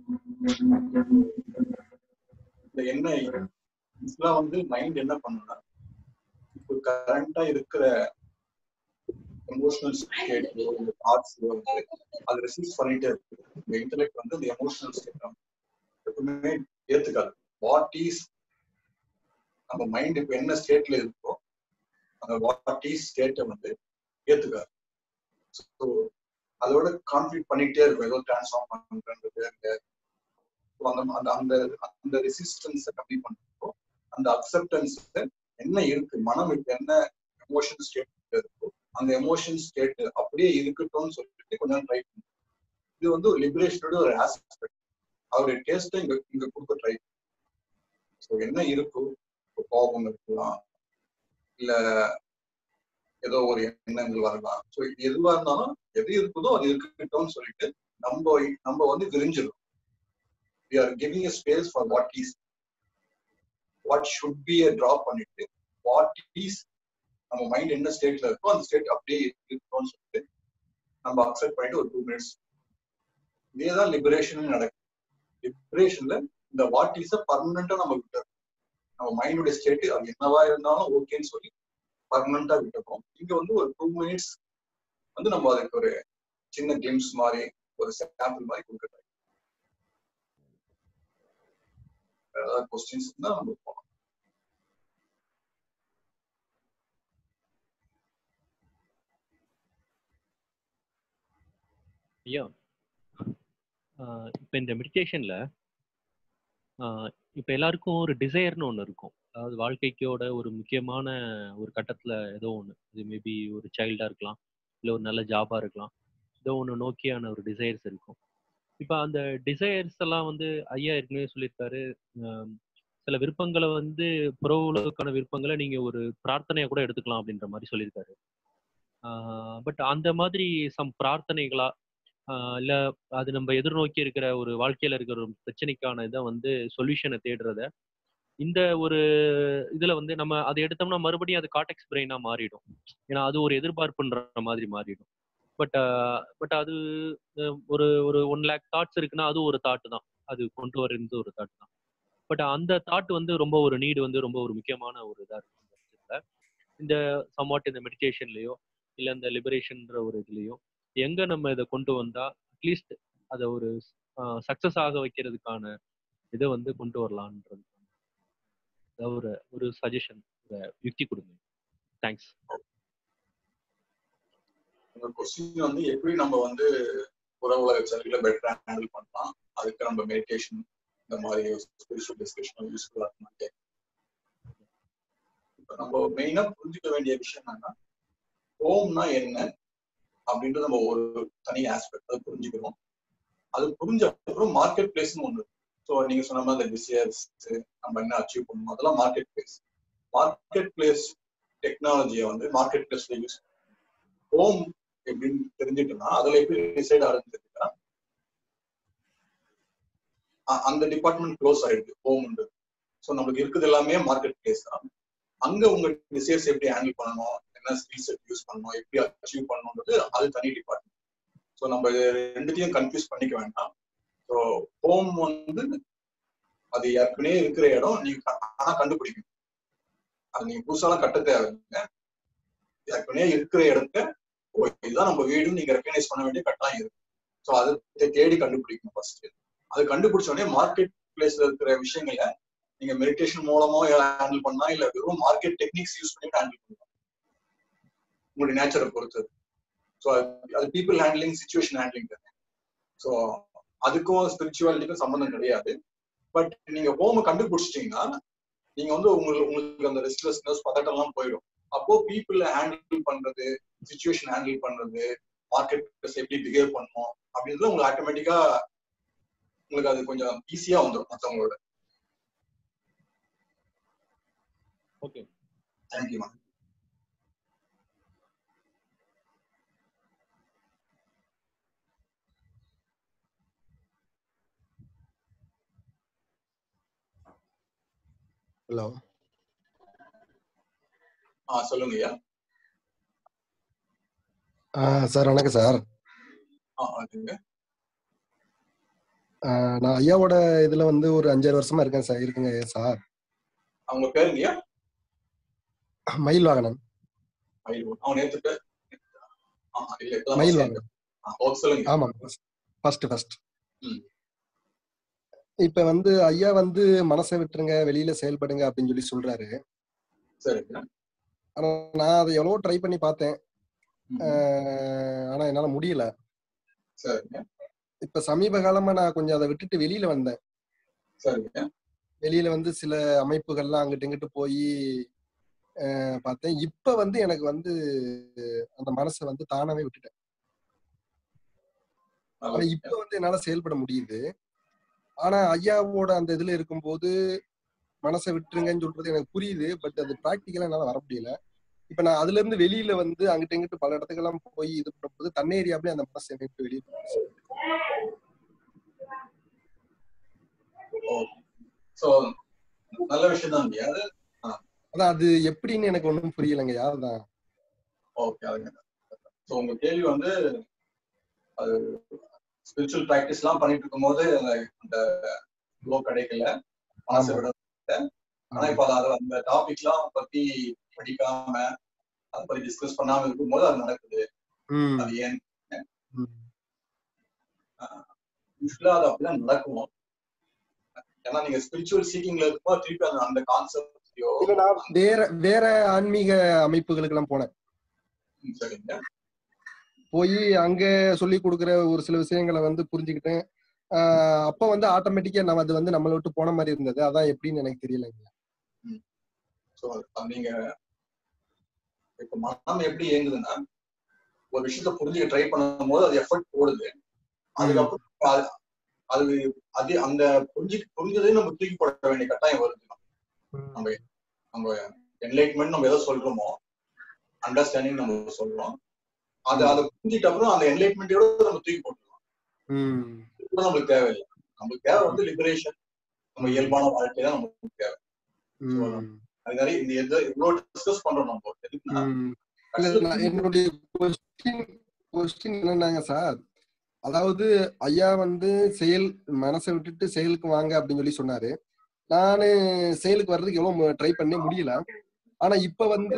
இந்த என்ன இதெல்லாம் வந்து மைண்ட் என்ன பண்ணுன்னா இப்போ கரண்டா இருக்கிற எமோஷனல் ஸ்டேட் இந்த தாட்ஸ் வந்து அது ரெசிஸ்ட் பண்ணிட்டே இருக்கு இந்த இன்டெலெக்ட் வந்து அந்த எமோஷனல் ஸ்டேட் எப்பவுமே ஏத்துக்காது வாட் இஸ் நம்ம மைண்ட் இப்போ என்ன ஸ்டேட்ல இருக்கோ அந்த வாட் இஸ் ஸ்டேட்டை வந்து ஏத்துக்காது ஸோ அதோட கான்ஃபிளிக் பண்ணிட்டே இருக்கும் ஏதோ டிரான்ஸ்ஃபார்ம் பண்றது அந்த அந்த அந்த அந்த அந்த ரெசிஸ்டன்ஸை கம்மி பண்ணுறோம் அந்த அக்செப்டன்ஸ் என்ன இருக்கு மனம் இப்ப என்ன எமோஷன் ஸ்டேட் இருக்கோ அந்த எமோஷன் ஸ்டேட் அப்படியே இருக்கட்டும்னு சொல்லிட்டு கொஞ்ச நேரம் ட்ரை பண்ணும் இது வந்து ஒரு லிபரேஷனோட ஒரு ஆஸ்பெக்ட் அவருடைய டேஸ்ட்டை இங்க இங்க கொடுக்க ட்ரை ஸோ என்ன இருக்கும் இப்போ கோபம் இருக்கலாம் இல்ல ஏதோ ஒரு எண்ணங்கள் வரலாம் ஸோ எதுவா இருந்தாலும் எது இருக்குதோ அது இருக்கட்டும்னு சொல்லிட்டு நம்ம நம்ம வந்து விரிஞ்சிடும் we are giving a space for what is what should be a drop பண்ணிட்டு what is நம்ம மைண்ட் என்ன ஸ்டேட்ல இருக்கோ அந்த ஸ்டேட் அப்படியே இருக்கணும்னு சொல்லிட்டு நம்ம அக்செப்ட் பண்ணிட்டு ஒரு டூ மினிட்ஸ் இதேதான் லிபரேஷன் நடக்கும் லிபரேஷன்ல இந்த வாட் இஸ் பர்மனண்டா நம்ம விட்டுறோம் நம்ம மைண்டோட ஸ்டேட் அது என்னவா இருந்தாலும் ஓகேன்னு சொல்லி பர்மனண்டா விட்டுப்போம் இங்க வந்து ஒரு டூ மினிட்ஸ் வந்து நம்ம அதுக்கு ஒரு சின்ன கிளிம்ஸ் மாதிரி ஒரு சாம்பிள் மாதிரி கொடுக்குறோம் ஏதாவது கொஸ்டின்ஸ் இருந்தா நம்ம போகலாம் ஐயா இப்போ இந்த மெடிடேஷன்ல இப்போ எல்லாருக்கும் ஒரு டிசையர்னு ஒன்று இருக்கும் அதாவது வாழ்க்கைக்கோட ஒரு முக்கியமான ஒரு கட்டத்தில் ஏதோ ஒன்று இது மேபி ஒரு சைல்டாக இருக்கலாம் இல்லை ஒரு நல்ல ஜாபாக இருக்கலாம் ஏதோ ஒன்று நோக்கியான ஒரு டிசைர்ஸ் இருக்கும் இப்போ அந்த டிசைர்ஸ் எல்லாம் வந்து ஐயா ஏற்கனவே சொல்லியிருக்காரு சில விருப்பங்களை வந்து புற உலகுக்கான விருப்பங்களை நீங்கள் ஒரு பிரார்த்தனையை கூட எடுத்துக்கலாம் அப்படின்ற மாதிரி சொல்லியிருக்காரு பட் அந்த மாதிரி சம் பிரார்த்தனைகளா இல்லை அது நம்ம எதிர்நோக்கி இருக்கிற ஒரு வாழ்க்கையில இருக்கிற ஒரு பிரச்சனைக்கான இதை வந்து சொல்யூஷனை தேடுறத இந்த ஒரு இதுல வந்து நம்ம அதை எடுத்தோம்னா மறுபடியும் அது காட்டெக்ஸ் பிரெயினா மாறிடும் ஏன்னா அது ஒரு எதிர்பார்ப்புன்ற மாதிரி மாறிடும் பட் பட் அது ஒரு ஒரு ஒன் லேக் தாட்ஸ் இருக்குன்னா அது ஒரு தாட் தான் அது கொண்டு வர்றது ஒரு தாட் தான் பட் அந்த தாட் வந்து ரொம்ப ஒரு நீடு வந்து ரொம்ப ஒரு முக்கியமான ஒரு இதாக இருக்கு இந்த சம்வாட் இந்த மெடிடேஷன்லயோ இல்லை இந்த லிபரேஷன்ற ஒரு இதுலயோ எங்க நம்ம இதை கொண்டு வந்தா அட்லீஸ்ட் அதை ஒரு சக்சஸ் ஆக வைக்கிறதுக்கான இதை வந்து கொண்டு வரலான்றது ஒரு ஒரு சஜஷன் யுக்தி கொடுங்க தேங்க்ஸ் உங்க கொஸ்டின் வந்து எப்படி நம்ம வந்து புற உலக செயல்களை பெட்டரா ஹேண்டில் பண்ணலாம் அதுக்கு நம்ம மெடிடேஷன் இந்த மாதிரி ஸ்பிரிச்சுவல் டிஸ்கஷன் யூஸ்ஃபுல்லா இருக்குமா இப்போ நம்ம மெயினா புரிஞ்சுக்க வேண்டிய விஷயம் என்னன்னா ஹோம்னா என்ன அப்படின்றது நம்ம ஒரு தனி ஆஸ்பெக்ட் அதை புரிஞ்சுக்கிறோம் அது புரிஞ்ச அப்புறம் மார்க்கெட் பிளேஸ்னு ஒண்ணு ஸோ நீங்க சொன்ன மாதிரி இந்த டிசையர்ஸ் நம்ம என்ன அச்சீவ் பண்ணணும் அதெல்லாம் மார்க்கெட் பிளேஸ் மார்க்கெட் பிளேஸ் டெக்னாலஜியை வந்து மார்க்கெட் பிளேஸ்ல யூஸ் ஹோம் எப்படின்னு தெரிஞ்சுட்டோம்னா அதுல எப்படி டிசைட் ஆரம்பிச்சிருக்கா அந்த டிபார்ட்மெண்ட் க்ளோஸ் ஆயிடுது ஹோம்ன்றது ஸோ நம்மளுக்கு இருக்குது எல்லாமே மார்க்கெட் பிளேஸ் தான் அங்க உங்க டிசைர்ஸ் எப்படி ஹேண்டில் பண்ணணும் என்ன ஸ்கில் செட் யூஸ் பண்ணணும் எப்படி அச்சீவ் பண்ணணுன்றது அது தனி டிபார்ட்மெண்ட் ஸோ நம்ம ரெண்டுத்தையும் கன்ஃபியூஸ் பண்ணிக்க வேண்டாம் ஸோ ஹோம் வந்து அது ஏற்கனவே இருக்கிற இடம் நீங்க ஆனா கண்டுபிடிக்கணும் அது நீங்க புதுசாலாம் கட்ட தேவையில்லை ஏற்கனவே இருக்கிற இடத்த ஓ இதுதான் நம்ம வீடுன்னு நீங்க ரெக்கனைஸ் பண்ண வேண்டிய கட்டாயம் இருக்கு ஸோ அதை தேடி கண்டுபிடிக்கணும் ஃபர்ஸ்ட் அது கண்டுபிடிச்ச உடனே மார்க்கெட் பிளேஸ்ல இருக்கிற விஷயங்களை நீங்க மெடிடேஷன் மூலமா ஹேண்டில் பண்ணா இல்ல வெறும் மார்க்கெட் டெக்னிக்ஸ் யூஸ் பண்ணி ஹேண்டில் பண்ணலாம் உங்களுடைய நேச்சரை பொறுத்தது ஸோ அது பீப்புள் ஹேண்ட்லிங் சுச்சுவேஷன் ஹேண்ட்லிங் தானே ஸோ அதுக்கும் ஸ்பிரிச்சுவாலிட்டிக்கும் சம்மந்தம் கிடையாது பட் நீங்க ஹோம் கண்டுபிடிச்சிட்டீங்கன்னா நீங்க வந்து உங்களுக்கு உங்களுக்கு அந்த ரெஸ்ட்லெஸ்னஸ் பதட்டம்லாம் போயிடும் அப்போ பீப்புள் ஹேண்டில் பண்றது சுச்சுவேஷன் ஹேண்டில் பண்றது மார்க்கெட் எப்படி பிஹேவ் பண்ணணும் அப்படின்றது உங்களுக்கு ஆட்டோமேட்டிக்கா உங்களுக்கு அது கொஞ்சம் ஈஸியா வந்துடும் மற்றவங்களோட ஓகே தேங்க்யூ மேம் ஹலோ ஆ சொல்லுங்க ஐயா சார் வணக்கம் சார் ஆ அதுங்க நான் ஐயாவோட இதுல வந்து ஒரு அஞ்சாறு வருஷமா இருக்கேன் சார் இருக்குங்க சார் அவங்க பேருங்க ஐயா மயில் வாகனன் மயில் அவன் நேத்து பேர் ஆ இல்ல இப்பதான் மயில் first வாகனன் ஆ, ஓகே சொல்லுங்க ஆமா ஃபர்ஸ்ட் ஃபர்ஸ்ட் ம். இப்ப வந்து ஐயா வந்து மனசை விட்டுருங்க வெளியில செயல்படுங்க அப்படின்னு சொல்லி சொல்றாரு சரிங்க ஆனா நான் அதை எவ்வளவோ ட்ரை பண்ணி பார்த்தேன் ம், ஆஹ் ஆனா என்னால முடியல சரிங்க இப்ப சமீப காலமா நான் கொஞ்சம் அதை விட்டுட்டு வெளியில வந்தேன் சரிங்க வெளியில வந்து சில அமைப்புகள்லாம் அங்கிட்டு இங்கிட்டு போய் பார்த்தேன் இப்ப வந்து எனக்கு வந்து அந்த மனசை வந்து தானாவே விட்டுட்டேன் ஆனா நல்லது. இப்ப வந்து என்னால செயல்பட முடியுது ஆனா ஐயாவோட அந்த இதுல இருக்கும்போது மனசை விட்டுருங்கன்னு சொல்றது எனக்கு புரியுது பட் அது பிராக்டிக்கலா என்னால வர முடியல இப்ப நான் அதுல இருந்து வெளியில வந்து அங்கிட்ட இங்கிட்டு பல இடத்துக்கெல்லாம் போய் இது பண்ணும்போது தன்னேரியாப்லயே அந்த மனசை விட்டு வெளியே போகுது. ஸோ நல்ல விஷயம் தான் ஐயா அது அதான் அது எப்படின்னு எனக்கு ஒண்ணும் புரியலைங்க யாருதான் ஓகே அதுங்க ஸோ உங்க கேள்வி வந்து அது ஸ்பிரிச்சுவல் ப்ராக்டிஸ் எல்லாம் பண்ணிட்டு இருக்கும்போது அந்த அந்த ஃப்ளோ கிடைக்கல மனசை ஆமா. விட ஆனா இப்ப அது அது அந்த டாபிக்லாம் பத்தி படிக்காம அதை பத்தி டிஸ்கஸ் பண்ணாம இருக்கும்போது அது நடக்குது ம், அது ஏன் ம். யூஸ்வலா அது அப்படிதான் நடக்கும் ஏன்னா நீங்க ஸ்பிரிச்சுவல் சீக்கிங்ல இருக்கும்போது திருப்பி அந்த அந்த கான்செப்டையோ இல்ல நான் வேற வேற ஆன்மீக அமைப்புகளுக்கு எல்லாம் போனேன் சரிங்க போய் அங்க சொல்லி கொடுக்குற ஒரு சில விஷயங்களை வந்து புரிஞ்சுக்கிட்டேன் ஆஹ் அப்ப வந்து ஆட்டோமேட்டிக்கா நம்ம அது வந்து நம்மளை விட்டு போன மாதிரி இருந்தது அதான் எப்படின்னு எனக்கு தெரியலைங்க ஸோ நீங்க இப்ப மனம் எப்படி இயங்குதுன்னா ஒரு விஷயத்த புரிஞ்சுக்க ட்ரை பண்ணும்போது அது எஃபர்ட் போடுது அதுக்கப்புறம் அது- அது அது அந்த புரிஞ்சு புரிஞ்சதே நம்ம தூக்கி போட வேண்டிய கட்டாயம் வருது நம்ம நம்ம என்லைட்மெண்ட் நம்ம எதை சொல்றோமோ அண்டர்ஸ்டாண்டிங் நம்ம சொல்றோம் அது அதை புரிஞ்சிட்ட அப்புறம் அந்த என்லைட்மெண்ட்டோட நம்ம தூக்கி போட்டுருவோம் ம் இது நம்மளுக்கு தேவையில்லை நம்மளுக்கு தேவை வந்து லிபரேஷன் நம்ம இயல்பான வாழ்க்கை தான் நமக்கு தேவை ம் அது நிறைய இந்த எது இவ்வளவு டிஸ்கஸ் பண்றோம் நம்ம எதுக்குன்னா ம். இல்ல, நான் என்னுடைய கொஸ்டின் கொஸ்டின் என்னன்னாங்க சார் அதாவது ஐயா வந்து செயல் மனசை விட்டுட்டு செயலுக்கு வாங்க அப்படின்னு சொல்லி சொன்னாரு நானு செயலுக்கு வர்றதுக்கு எவ்வளவு ட்ரை பண்ணே முடியல ஆனா இப்ப வந்து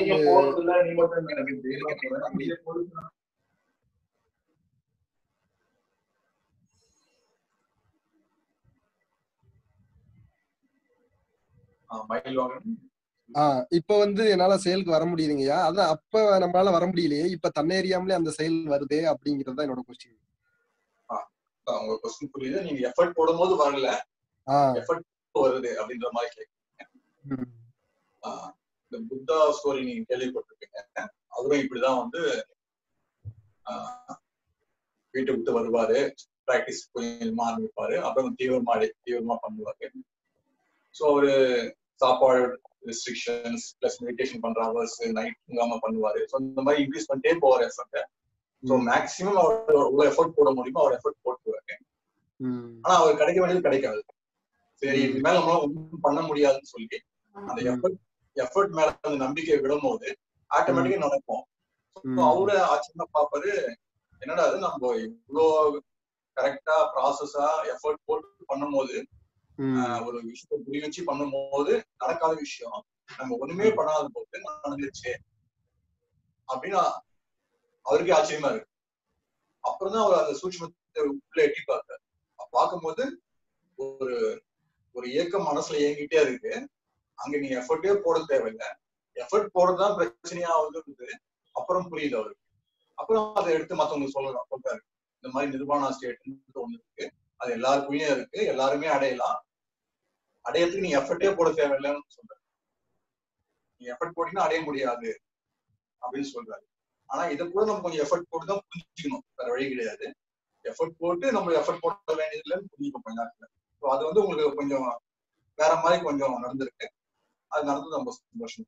மயில் வாங்கணும் ஆஹ் இப்ப வந்து என்னால செயலுக்கு வர முடியுதுங்கய்யா அதான் அப்ப நம்மளால வர முடியலையே இப்ப தன்னேறியாமலே அந்த செயல் வருதே அப்படிங்கிறது தான் என்னோட கொஸ்டின் உங்க கொஸ்டின் புரியுது நீங்க எஃபர்ட் போடும்போது வரல ஆஹ் எஃபர்ட் வருது அப்படின்ற மாதிரி கேட்குறீங்க ம், ஆஹ் இந்த புத்தா ஸ்டோரி நீங்க கேள்விப்பட்டிருப்பீங்க அவரும் இப்படிதான் வந்து ஆஹ் வீட்டை விட்டு வருவாரு பிராக்டிஸ் கொஞ்சமா ஆரம்பிப்பாரு அப்புறம் தீவிரமா தீவிரமா பண்ணுவாரு ஸோ அவரு சாப்பாடு ரெஸ்ட்ரிக்ஷன்ஸ் பிளஸ் மெடிடேஷன் பண்ற ஹவர்ஸ் நைட் தூங்காம பண்ணுவாரு ஸோ இந்த மாதிரி இன்க்ரீஸ் பண்ணிட்டே போவார் எஃபர்ட்டை ஸோ மேக்ஸிமம் அவர் எவ்வளவு எஃபர்ட் போட முடியுமோ அவர் எஃபர்ட் போட்டுருவாரு ம், ஆனா அவர் கிடைக்க வேண்டியது கிடைக்காது சரி இது மேல நம்மளால ஒன்றும் பண்ண முடியாதுன்னு சொல்லி அந்த எஃபர்ட் எஃபர்ட் மேல அந்த நம்பிக்கையை விடும் போது ஆட்டோமேட்டிக்கா நடக்கும் So, ம். அவரு ஆச்சரியமா பாப்பாரு என்னடா அது நம்ம இவ்வளோ கரெக்டா ப்ராசஸா எஃபர்ட் போட்டு பண்ணும்போது ம், ஆஹ், ஒரு விஷயத்தை புரி வச்சு பண்ணும்போது நடக்காத விஷயம் நம்ம ஒண்ணுமே பண்ணாத போது நடந்துருச்சு அப்படின்னு அவருக்கே ஆச்சரியமா இருக்கு அப்புறம் தான் அவர் அந்த சூட்சமத்தை உள்ள எட்டி பார்த்தார் பார்க்கும்போது ஒரு ஒரு இயக்கம் மனசுல இயங்கிட்டே இருக்கு அங்க நீ எஃபர்ட்டே போட தேவையில்லை எஃபர்ட் போடுறதுதான் பிரச்சனையா வந்து அப்புறம் புரியுது அவருக்கு அப்புறம் அதை எடுத்து மத்தவங்களுக்கு சொல்லலாம் சொல்றாரு இந்த மாதிரி நிர்வாணா ஸ்டேட் ஒண்ணு இருக்கு அது எல்லாருக்குள்ளயும் இருக்கு எல்லாருமே அடையலாம் அடையறதுக்கு நீ எஃபர்ட்டே போட தேவையில்லைன்னு சொல்ற நீ எஃபர்ட் போட்டீங்கன்னா அடைய முடியாது அப்படின்னு சொல்றாரு ஆனா இதை கூட நம்ம கொஞ்சம் எஃபர்ட் போட்டு தான் புரிஞ்சுக்கணும் வேற வழி கிடையாது எஃபர்ட் போட்டு நம்ம எஃபர்ட் போட வேண்டியதுலன்னு புரிஞ்சுக்கணும் கொஞ்ச நேரத்துல ஸோ அது வந்து உங்களுக்கு கொஞ்சம் வேற மாதிரி கொஞ்சம் நடந்திருக்கு அது நடந்தது ரொம்ப சந்தோஷம்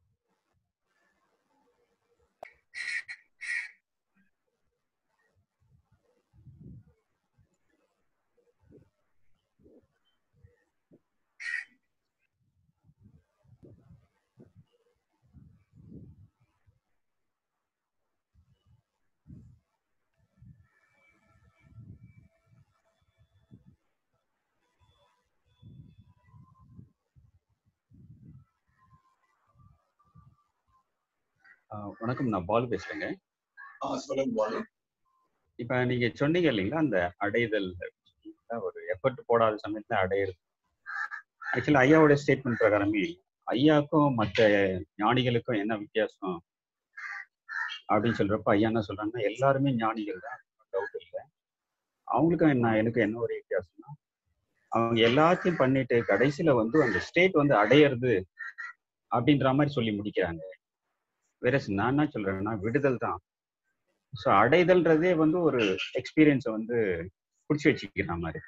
ஆஹ் வணக்கம் நான் பாலு பேசுறேங்க ஆஹ் சொல்லுங்க பாலு இப்ப நீங்க சொன்னீங்க இல்லைங்களா அந்த அடைதல் ஒரு எஃபர்ட் போடாத சமயத்துல அடையிறது ஆக்சுவலா ஐயாவோட ஸ்டேட்மெண்ட் பிரகாரமே ஐயாக்கும் மற்ற ஞானிகளுக்கும் என்ன வித்தியாசம் அப்படின்னு சொல்றப்ப ஐயா என்ன சொல்றாங்கன்னா எல்லாருமே ஞானிகள் தான் டவுட் இல்லை அவங்களுக்கும் என்ன எனக்கு என்ன ஒரு வித்தியாசம்னா அவங்க எல்லாத்தையும் பண்ணிட்டு கடைசியில வந்து அந்த ஸ்டேட் வந்து அடையிறது அப்படின்ற மாதிரி சொல்லி முடிக்கிறாங்க வேற நான் என்ன சொல்றேன்னா விடுதல் தான் ஸோ அடைதல்ன்றதே வந்து ஒரு எக்ஸ்பீரியன்ஸை வந்து பிடிச்சி வச்சுக்கிற மாதிரி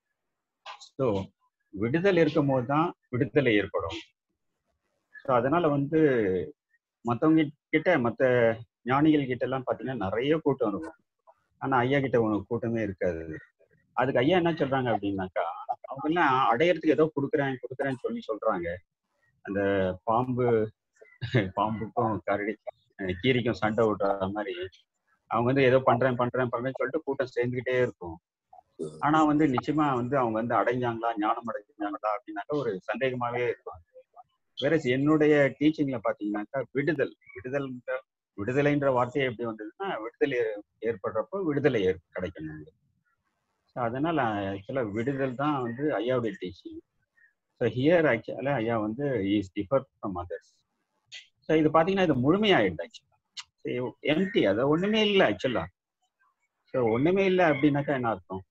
ஸோ விடுதல் இருக்கும் போது தான் விடுதலை ஏற்படும் ஸோ அதனால வந்து மற்றவங்க கிட்ட மற்ற ஞானிகள் கிட்ட எல்லாம் பார்த்தீங்கன்னா நிறைய கூட்டம் இருக்கும் ஆனால் ஐயா கிட்ட உனக்கு கூட்டமே இருக்காது அதுக்கு ஐயா என்ன சொல்றாங்க அப்படின்னாக்கா அவங்க எல்லாம் அடையறதுக்கு ஏதோ கொடுக்குறேன் கொடுக்குறேன்னு சொல்லி சொல்றாங்க அந்த பாம்பு பாம்புக்கும் கரடி கீரிக்கும் சண்டை விடுற மாதிரி அவங்க வந்து ஏதோ பண்றேன் பண்றேன் பண்றேன்னு சொல்லிட்டு கூட்டம் சேர்ந்துகிட்டே இருக்கும் ஆனா வந்து நிச்சயமா வந்து அவங்க வந்து அடைஞ்சாங்களா ஞானம் அடைஞ்சாங்களா அப்படின்னாக்கா ஒரு சந்தேகமாவே இருக்கும் வேற என்னுடைய டீச்சிங்ல பாத்தீங்கன்னாக்கா விடுதல் விடுதல்ன்ற விடுதலைன்ற வார்த்தையே எப்படி வந்ததுன்னா விடுதலை ஏற்படுறப்போ விடுதலை ஏற் கிடைக்கணும் ஸோ அதனால ஆக்சுவலா விடுதல் தான் வந்து ஐயாவுடைய டீச்சிங் ஸோ ஹியர் ஆக்சுவலா ஐயா வந்து is differ from others so இது பார்த்தீங்கன்னா இது முழுமையாயிடுது ஆக்சுவலா எம்டி அது ஒண்ணுமே இல்லை ஆக்சுவலா ஸோ ஒண்ணுமே இல்லை அப்படின்னாக்கா என்ன அர்த்தம்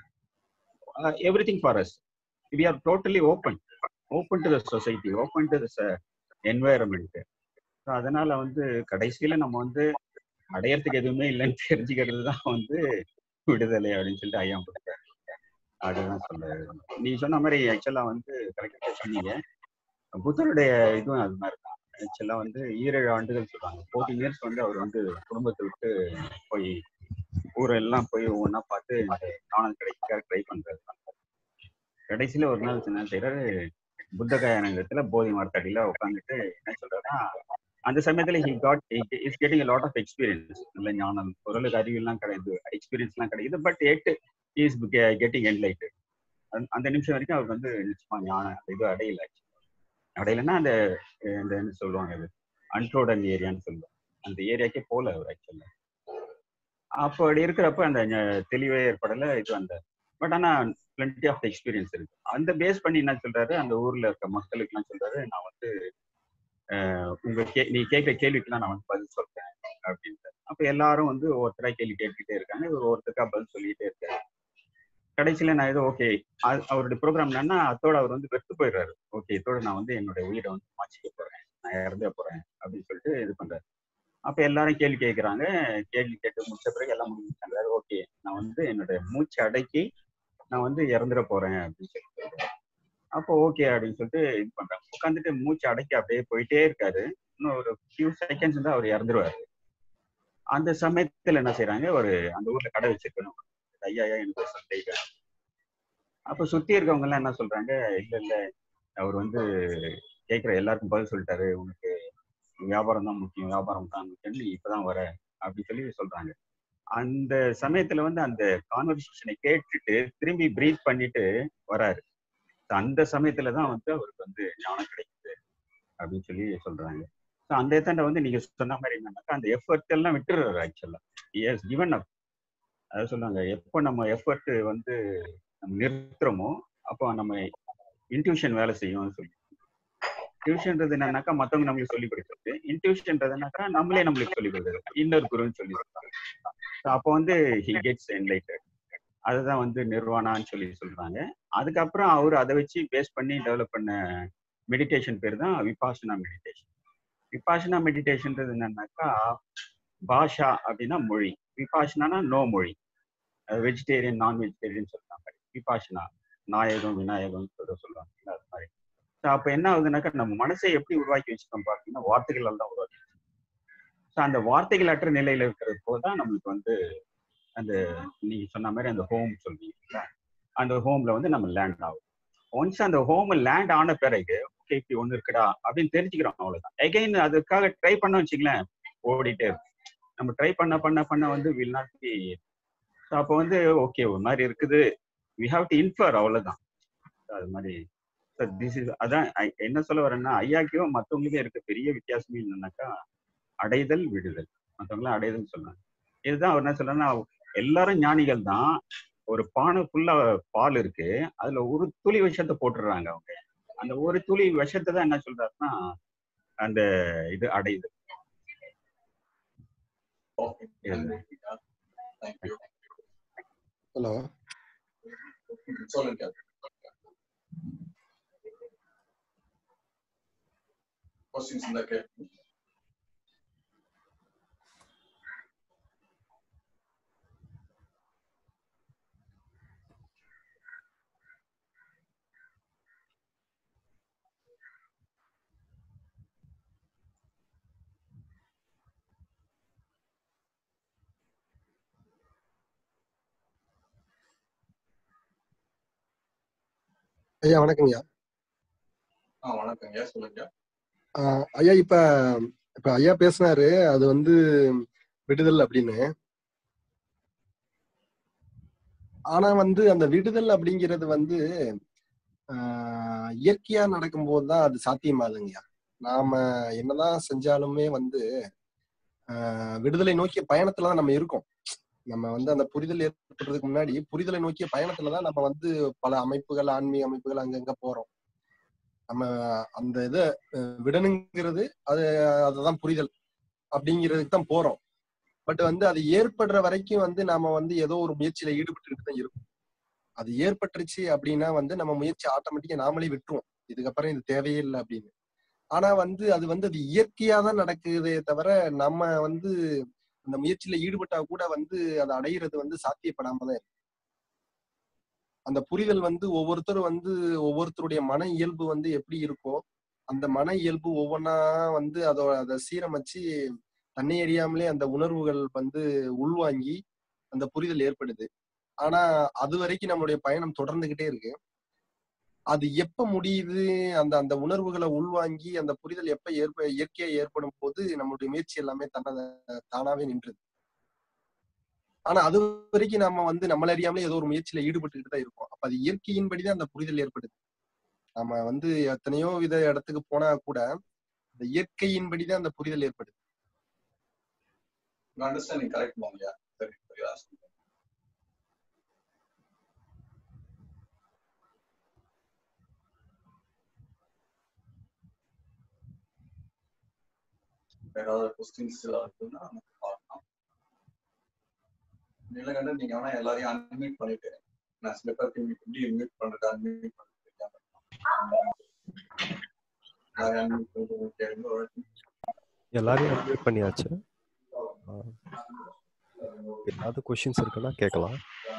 everything for us we are totally open open to the society open to the environment so அதனால வந்து கடைசியில நம்ம வந்து அடையறதுக்கு எதுவுமே இல்லைன்னு தெரிஞ்சுக்கிறது தான் வந்து விடுதலை அப்படின்னு சொல்லிட்டு ஐயா கொடுத்தாரு அதுதான் சொல்ல நீ சொன்ன மாதிரி ஆக்சுவலா வந்து கரெக்டாக சொன்னீங்க புத்தருடைய இதுவும் அது மாதிரி தான் ஆக்சுவலா வந்து ஈரேழு ஆண்டுகள் சொல்றாங்க ஃபோர்டீன் இயர்ஸ் வந்து அவர் வந்து குடும்பத்தை விட்டு போய் ஊரெல்லாம் போய் ஒவ்வொன்றா பார்த்து ஞானம் கிடைக்க ட்ரை பண்றாரு கடைசியில ஒரு நாள் என்ன செய்யறாரு புத்த கயானங்கத்துல போதி மரத்தடியில உட்காந்துட்டு என்ன சொல்றாருன்னா அந்த சமயத்துல he got is getting lot of experience நல்ல ஞானம் பொருளுக்கு அறிவுலாம் கிடையாது எக்ஸ்பீரியன்ஸ் எல்லாம் கிடைக்குது but it is getting enlight அந்த நிமிஷம் வரைக்கும் அவருக்கு வந்து நிச்சயமா ஞானம் இது அடையல அடையலைன்னா அந்த இந்த என்ன சொல்லுவாங்க அது அன்ட்ரோடன் ஏரியான்னு சொல்லுவாங்க அந்த ஏரியாக்கே போல அவர் ஆக்சுவலா அப்படி இருக்கிறப்ப அந்த தெளிவே ஏற்படல இது அந்த பட் ஆனா பிளண்டி ஆஃப் எக்ஸ்பீரியன்ஸ் இருக்கு அந்த பேஸ் பண்ணி என்ன சொல்றாரு அந்த ஊர்ல இருக்க மக்களுக்கு எல்லாம் சொல்றாரு நான் வந்து உங்க கே நீ கேட்கிற கேள்விக்கெல்லாம் நான் வந்து பதில் சொல்றேன் அப்படின்ட்டு அப்ப எல்லாரும் வந்து ஒருத்தரா கேள்வி கேட்டுக்கிட்டே இருக்காங்க இவர் ஒருத்தருக்கா பதில் சொல்லிக்கிட்டே இருக்காரு கடைசியில நான் ஏதோ ஓகே அவருடைய ப்ரோக்ராம் என்னன்னா அதோட அவர் வந்து வெறுத்து போயிடுறாரு ஓகே இதோட நான் வந்து என்னோட உயிரை வந்து மாச்சிக்க போறேன் நான் இறந்தே போறேன் அப்படின்னு சொல்லிட்டு இது பண்றாரு அப்ப எல்லாரும் கேள்வி கேட்கிறாங்க கேள்வி கேட்டு முடிச்ச பிறகு எல்லாம் முடிஞ்சாங்க ஓகே நான் வந்து என்னோட மூச்சு அடக்கி நான் வந்து இறந்துட போறேன் அப்படின்னு சொல்லிட்டு அப்போ ஓகே அப்படின்னு சொல்லிட்டு இது பண்றாங்க உட்காந்துட்டு மூச்சு அடக்கி அப்படியே போயிட்டே இருக்காரு இன்னும் ஒரு ஃபியூ செகண்ட்ஸ் வந்து அவர் இறந்துருவாரு அந்த சமயத்துல என்ன செய்யறாங்க ஒரு அந்த ஊர்ல கடை வச்சிருக்கணும் ஐயா ஐயா எனக்கு ஒரு சந்தேகம் அப்ப சுத்தி இருக்கவங்க எல்லாம் என்ன சொல்றாங்க இல்ல இல்ல அவர் வந்து கேட்கிற எல்லாருக்கும் பதில் சொல்லிட்டாரு உனக்கு வியாபாரம் தான் முக்கியம் வியாபாரம் தான் முக்கியம் நீ இப்பதான் வர அப்படின்னு சொல்லி சொல்றாங்க அந்த சமயத்துல வந்து அந்த கான்வர்சேஷனை கேட்டுட்டு திரும்பி பிரீத் பண்ணிட்டு வராரு அந்த சமயத்துல தான் வந்து அவருக்கு வந்து ஞானம் கிடைக்குது அப்படின்னு சொல்லி சொல்றாங்க ஸோ அந்த இடத்தாண்ட வந்து நீங்க சொன்ன மாதிரி என்னன்னாக்கா அந்த எஃபர்ட் எல்லாம் விட்டுறாரு ஆக்சுவலா எஸ் கிவன் அப் அதாவது சொல்லுவாங்க எப்போ நம்ம எஃபர்ட் வந்து நம்ம நிறுத்துறோமோ அப்போ நம்ம இன்ட்யூஷன் வேலை செய்யும்னு சொல்லி டியூஷன்ன்றது என்னன்னாக்கா மத்தவங்க நம்மளுக்கு சொல்லி கொடுக்குறது இன்ட்யூஷன்றதுனாக்கா நம்மளே நம்மளுக்கு சொல்லி கொடுக்குறது இன்னொரு குருன்னு சொல்லி சொல்றாங்க So அப்போ வந்து ஹி கெட்ஸ் என்லைட்டட் அதுதான் வந்து நிர்வாணான்னு சொல்லி சொல்றாங்க அதுக்கப்புறம் அவர் அதை வச்சு பேஸ் பண்ணி டெவலப் பண்ண மெடிடேஷன் பேர் தான் விபாசனா மெடிடேஷன் விபாசனா மெடிடேஷன்ன்றது என்னன்னாக்கா பாஷா அப்படின்னா மொழி விபாசனானா நோ மொழி வெஜிடேரியன் நான் வெஜிடேரியன் சொல்றாங்க விபாசனா நாயகம் விநாயகம் சொல்ல சொல்லுவாங்க இல்ல, அது மாதிரி ஸோ அப்போ என்ன ஆகுதுனாக்கா நம்ம மனசை எப்படி உருவாக்கி வச்சுக்கோம் பார்த்தீங்கன்னா வார்த்தைகளால் தான் உருவாக்கி ஸோ அந்த வார்த்தைகள் அற்ற நிலையில இருக்கிறது போது தான் நம்மளுக்கு வந்து அந்த நீங்க சொன்ன மாதிரி அந்த ஹோம் சொல்றீங்களா அந்த ஹோம்ல வந்து நம்ம லேண்ட் ஆகும் ஒன்ஸ் அந்த ஹோம் லேண்ட் ஆன பிறகு ஓகே இப்படி ஒண்ணு இருக்குடா அப்படின்னு தெரிஞ்சுக்கிறோம் அவ்வளவுதான் எகைன் அதுக்காக ட்ரை பண்ண வச்சுங்களேன் ஓடிட்டே இருக்கும் நம்ம ட்ரை பண்ண பண்ண பண்ண வந்து வில் நாட் பி ஸோ அப்போ வந்து ஓகே ஒரு மாதிரி இருக்குது வி ஹாவ் டு இன்ஃபர் அவ்வளவுதான் அது மாதிரி திஸ் இஸ் அதான் I- என்ன சொல்ல வரேன்னா ஐயாக்கும் மற்றவங்களுக்கும் இருக்க பெரிய வித்தியாசமே என்னன்னாக்கா அடைதல் விடுதல் மற்றவங்களாம் அடைதல் சொல்றாங்க இதுதான் அவர் என்ன சொல்றேன்னா எல்லாரும் ஞானிகள் தான் ஒரு பானை ஃபுல்லா பால் இருக்கு அதுல ஒரு துளி விஷத்தை போட்டுடுறாங்க அவங்க அந்த ஒரு துளி விஷத்தை தான் என்ன சொல்றாருன்னா அந்த இது அடையுது ஓகே தேங்க்யூ ஹலோ சொல்லுங்க கொஸ்டின்ஸ் இருந்தா கேட்போம் ஐயா வணக்கங்கய்யா ஆ வணக்கங்க சொல்லுங்க ஆஹ் ஐயா இப்ப இப்ப ஐயா பேசினாரு அது வந்து விடுதல் அப்படின்னு ஆனா வந்து அந்த விடுதல் அப்படிங்கிறது வந்து ஆஹ் இயற்கையா நடக்கும்போது தான் அது சாத்தியமாகுதுங்கய்யா நாம என்னதான் செஞ்சாலுமே வந்து ஆஹ் விடுதலை நோக்கிய பயணத்துல தான் நம்ம இருக்கோம் நம்ம வந்து அந்த புரிதல் ஏற்படுறதுக்கு முன்னாடி புரிதலை நோக்கிய பயணத்துல தான் நம்ம வந்து பல அமைப்புகள் ஆன்மீக அமைப்புகள் அங்கங்க போறோம் நம்ம அந்த இதை அஹ் விடணுங்கிறது அது அதுதான் புரிதல் அப்படிங்கிறதுக்கு தான் போறோம் பட் வந்து அது ஏற்படுற வரைக்கும் வந்து நாம வந்து ஏதோ ஒரு முயற்சியில ஈடுபட்டு தான் இருக்கும் அது ஏற்பட்டுருச்சு அப்படின்னா வந்து நம்ம முயற்சி ஆட்டோமேட்டிக்கா நாமளே விட்டுருவோம் இதுக்கப்புறம் இது தேவையே இல்லை அப்படின்னு ஆனா வந்து அது வந்து அது இயற்கையா தான் நடக்குதே தவிர நம்ம வந்து அந்த முயற்சியில ஈடுபட்டா கூட வந்து அதை அடையிறது வந்து சாத்தியப்படாம தான் இருக்கு அந்த புரிதல் வந்து ஒவ்வொருத்தரும் வந்து ஒவ்வொருத்தருடைய மன இயல்பு வந்து எப்படி இருக்கோ அந்த மன இயல்பு ஒவ்வொன்றா வந்து அதோட அதை சீரமைச்சு தன்னை அறியாமலே அந்த உணர்வுகள் வந்து உள்வாங்கி அந்த புரிதல் ஏற்படுது ஆனா அது வரைக்கும் நம்மளுடைய பயணம் தொடர்ந்துகிட்டே இருக்கு அது எப்ப முடியுது அந்த அந்த உணர்வுகளை உள்வாங்கி அந்த புரிதல் எப்ப ஏற்ப இயற்கையா ஏற்படும் போது நம்மளுடைய முயற்சி எல்லாமே தன்னை தானாவே நின்றுது ஆனா அது வரைக்கும் நம்ம வந்து நம்மள அறியாமலே ஏதோ ஒரு முயற்சியில ஈடுபட்டுக்கிட்டு தான் இருக்கோம் அப்ப அது இயற்கையின்படிதான் அந்த புரிதல் ஏற்படுது நம்ம வந்து எத்தனையோ வித இடத்துக்கு போனா கூட அந்த இயற்கையின்படிதான் அந்த புரிதல் ஏற்படுது உங்க அண்டர்ஸ்டாண்டிங் கரெக்ட் போங்கய்யா சரி புரியுதா சொல்லுங்க வேற ஏதாவது கொஸ்டின்ஸ் இருக்குன்னா நம்ம பார்க்கலாம் நீலகண்டன் நீங்க வேணா எல்லாரையும் அன்மியூட் பண்ணிட்டு நான் சில பேருக்கு எப்படி மியூட் பண்றது அன்மியூட் பண்றது தெரியாம இருக்கலாம். எல்லாரையும் unmute பண்ணிட்டு கேளுங்க ஒரு வாட்டி. எல்லாரையும் அன்மியூட் பண்ணியாச்சு ஆ. ஏதாவது கொஷின்ஸ் இருக்குன்னா கேட்கலாம்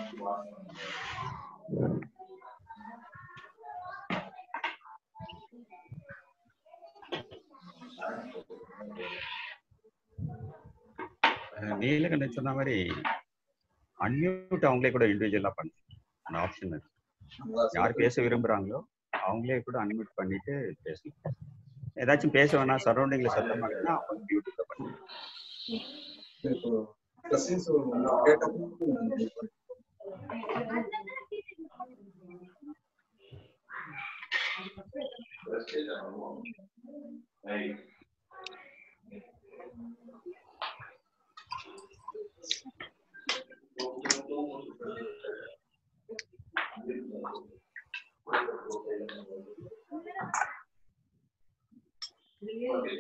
அஹ் நீலகண்டன் சொன்ன மாதிரி அன்மியூட் அவங்களே கூட இண்டிவிஜுவலா பண்ணு அந்த ஆப்ஷன் இருக்கு அதான் யார் பேச விரும்புறாங்களோ அவங்களே கூட அன்மியூட் பண்ணிட்டு பேசலாம் ஏதாச்சும் பேச வேணாம் சரௌண்டிங்ல சத்தமா இருக்குன்னா அவங்க மியூட்ல பண்ணு இப்போ questions கேட்டப்போ நான் mute பண்ணிட்டேன்.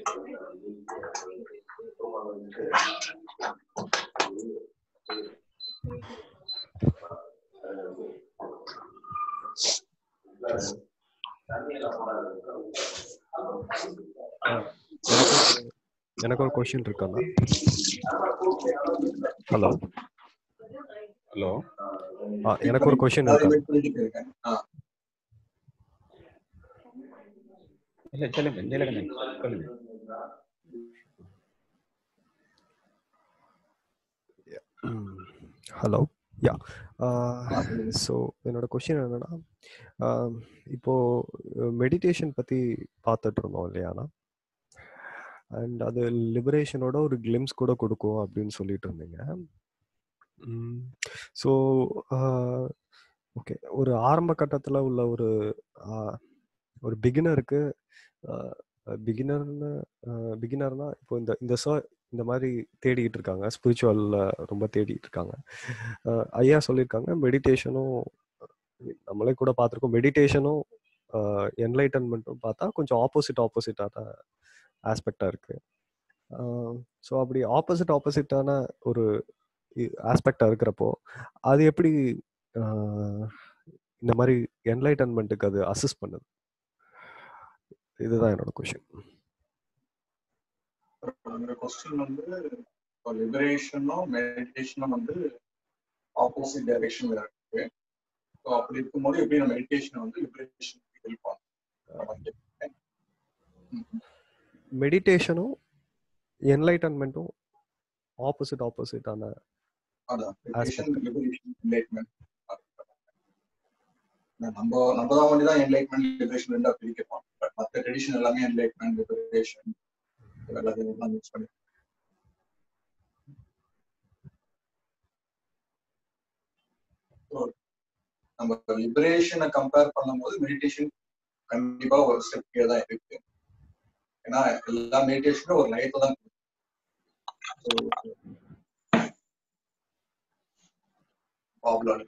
எனக்கு ஒரு கொஸ்டின் இருக்காண்ணா ஹலோ ஹலோ எனக்கு ஒரு கொஸ்டின் அதாவது இருக்கா wait பண்ணிட்டு இருக்கேன். ஆ, இல்ல சொல்லுங்க நீலகண்டன் சொல்லுங்க ஹலோ யா ஆ, சொல்லுங்க. ஸோ என்னோட கொஷின் என்னன்னா ஆஹ் இப்போ மெடிடேஷன் பற்றி பார்த்துட்டு இருந்தோம் இல்லையாண்ணா அண்ட் அது லிபரேஷனோட ஒரு கிளிம்ஸ் கூட கொடுக்கும் அப்படின்னு சொல்லிட்டு இருந்தீங்க ஸோ ஓகே ஒரு ஆரம்ப கட்டத்தில் உள்ள ஒரு ஆஹ், ஒரு பிகினருக்கு பிகினர்னு பிகினர்னா இப்போ இந்த இந்த ச இந்த மாதிரி தேடிக்கிட்டு இருக்காங்க ஸ்பிரிச்சுவலில் ரொம்ப தேடிட்டு இருக்காங்க அஹ் ஐயா சொல்லியிருக்காங்க மெடிடேஷனும் நம்மளே கூட பார்த்துருக்கோம் மெடிடேஷனும் என்லைட்டன்மெண்ட்டும் பார்த்தா கொஞ்சம் ஆப்போசிட் ஆப்போசிட்டான ஆஸ்பெக்டாக இருக்கு ஸோ அப்படி ஆப்போசிட் ஆப்போசிட்டான ஒரு ஆஸ்பெக்டாக இருக்கிறப்போ அது எப்படி அஹ், இந்த மாதிரி என்லைட்டன்மெண்ட்டுக்கு அது அசிஸ்ட் பண்ணுது இதுதான் என்னோட கொஷின் அந்த கொஸ்டின் வந்து லிபரேஷனும் மெடிடேஷனும் வந்து ஆப்போசிட் டைரக்ஷன்ல இருக்கு ஸோ அப்படி இருக்கும்போது எப்படி நம்ம மெடிடேஷன் வந்து லிபரேஷன் ஹெல்ப் ஆகும் மெடிடேஷனும் என்லைட்டன்மெண்ட்டும் ஆப்போசிட் ஆப்போசிட்டான அதான் மெடிடேஷன் லிபரேஷன் என்லைட்மெண்ட் நம்ம நம்ம தான் ஒண்டி தான் என்லைட்மெண்ட் லிபரேஷன் ரெண்டா பிரிக்கிறோம் பட் மற்ற ட்ரெடிஷன் எல்லாமே என்லைட்மெண்ட் லிபரேஷன் எல்லாத்தையும் மிக்ஸ் பண்ணி So, நம்ம லிபரேஷனை கம்பேர் பண்ணும்போது மெடிடேஷன் கண்டிப்பா ஒரு ஸ்டெப் கீழே தான் இருக்கு ஏன்னா எல்லா மெடிடேஷனும் ஒரு லயத்தை தான் ப்ராப்ளம்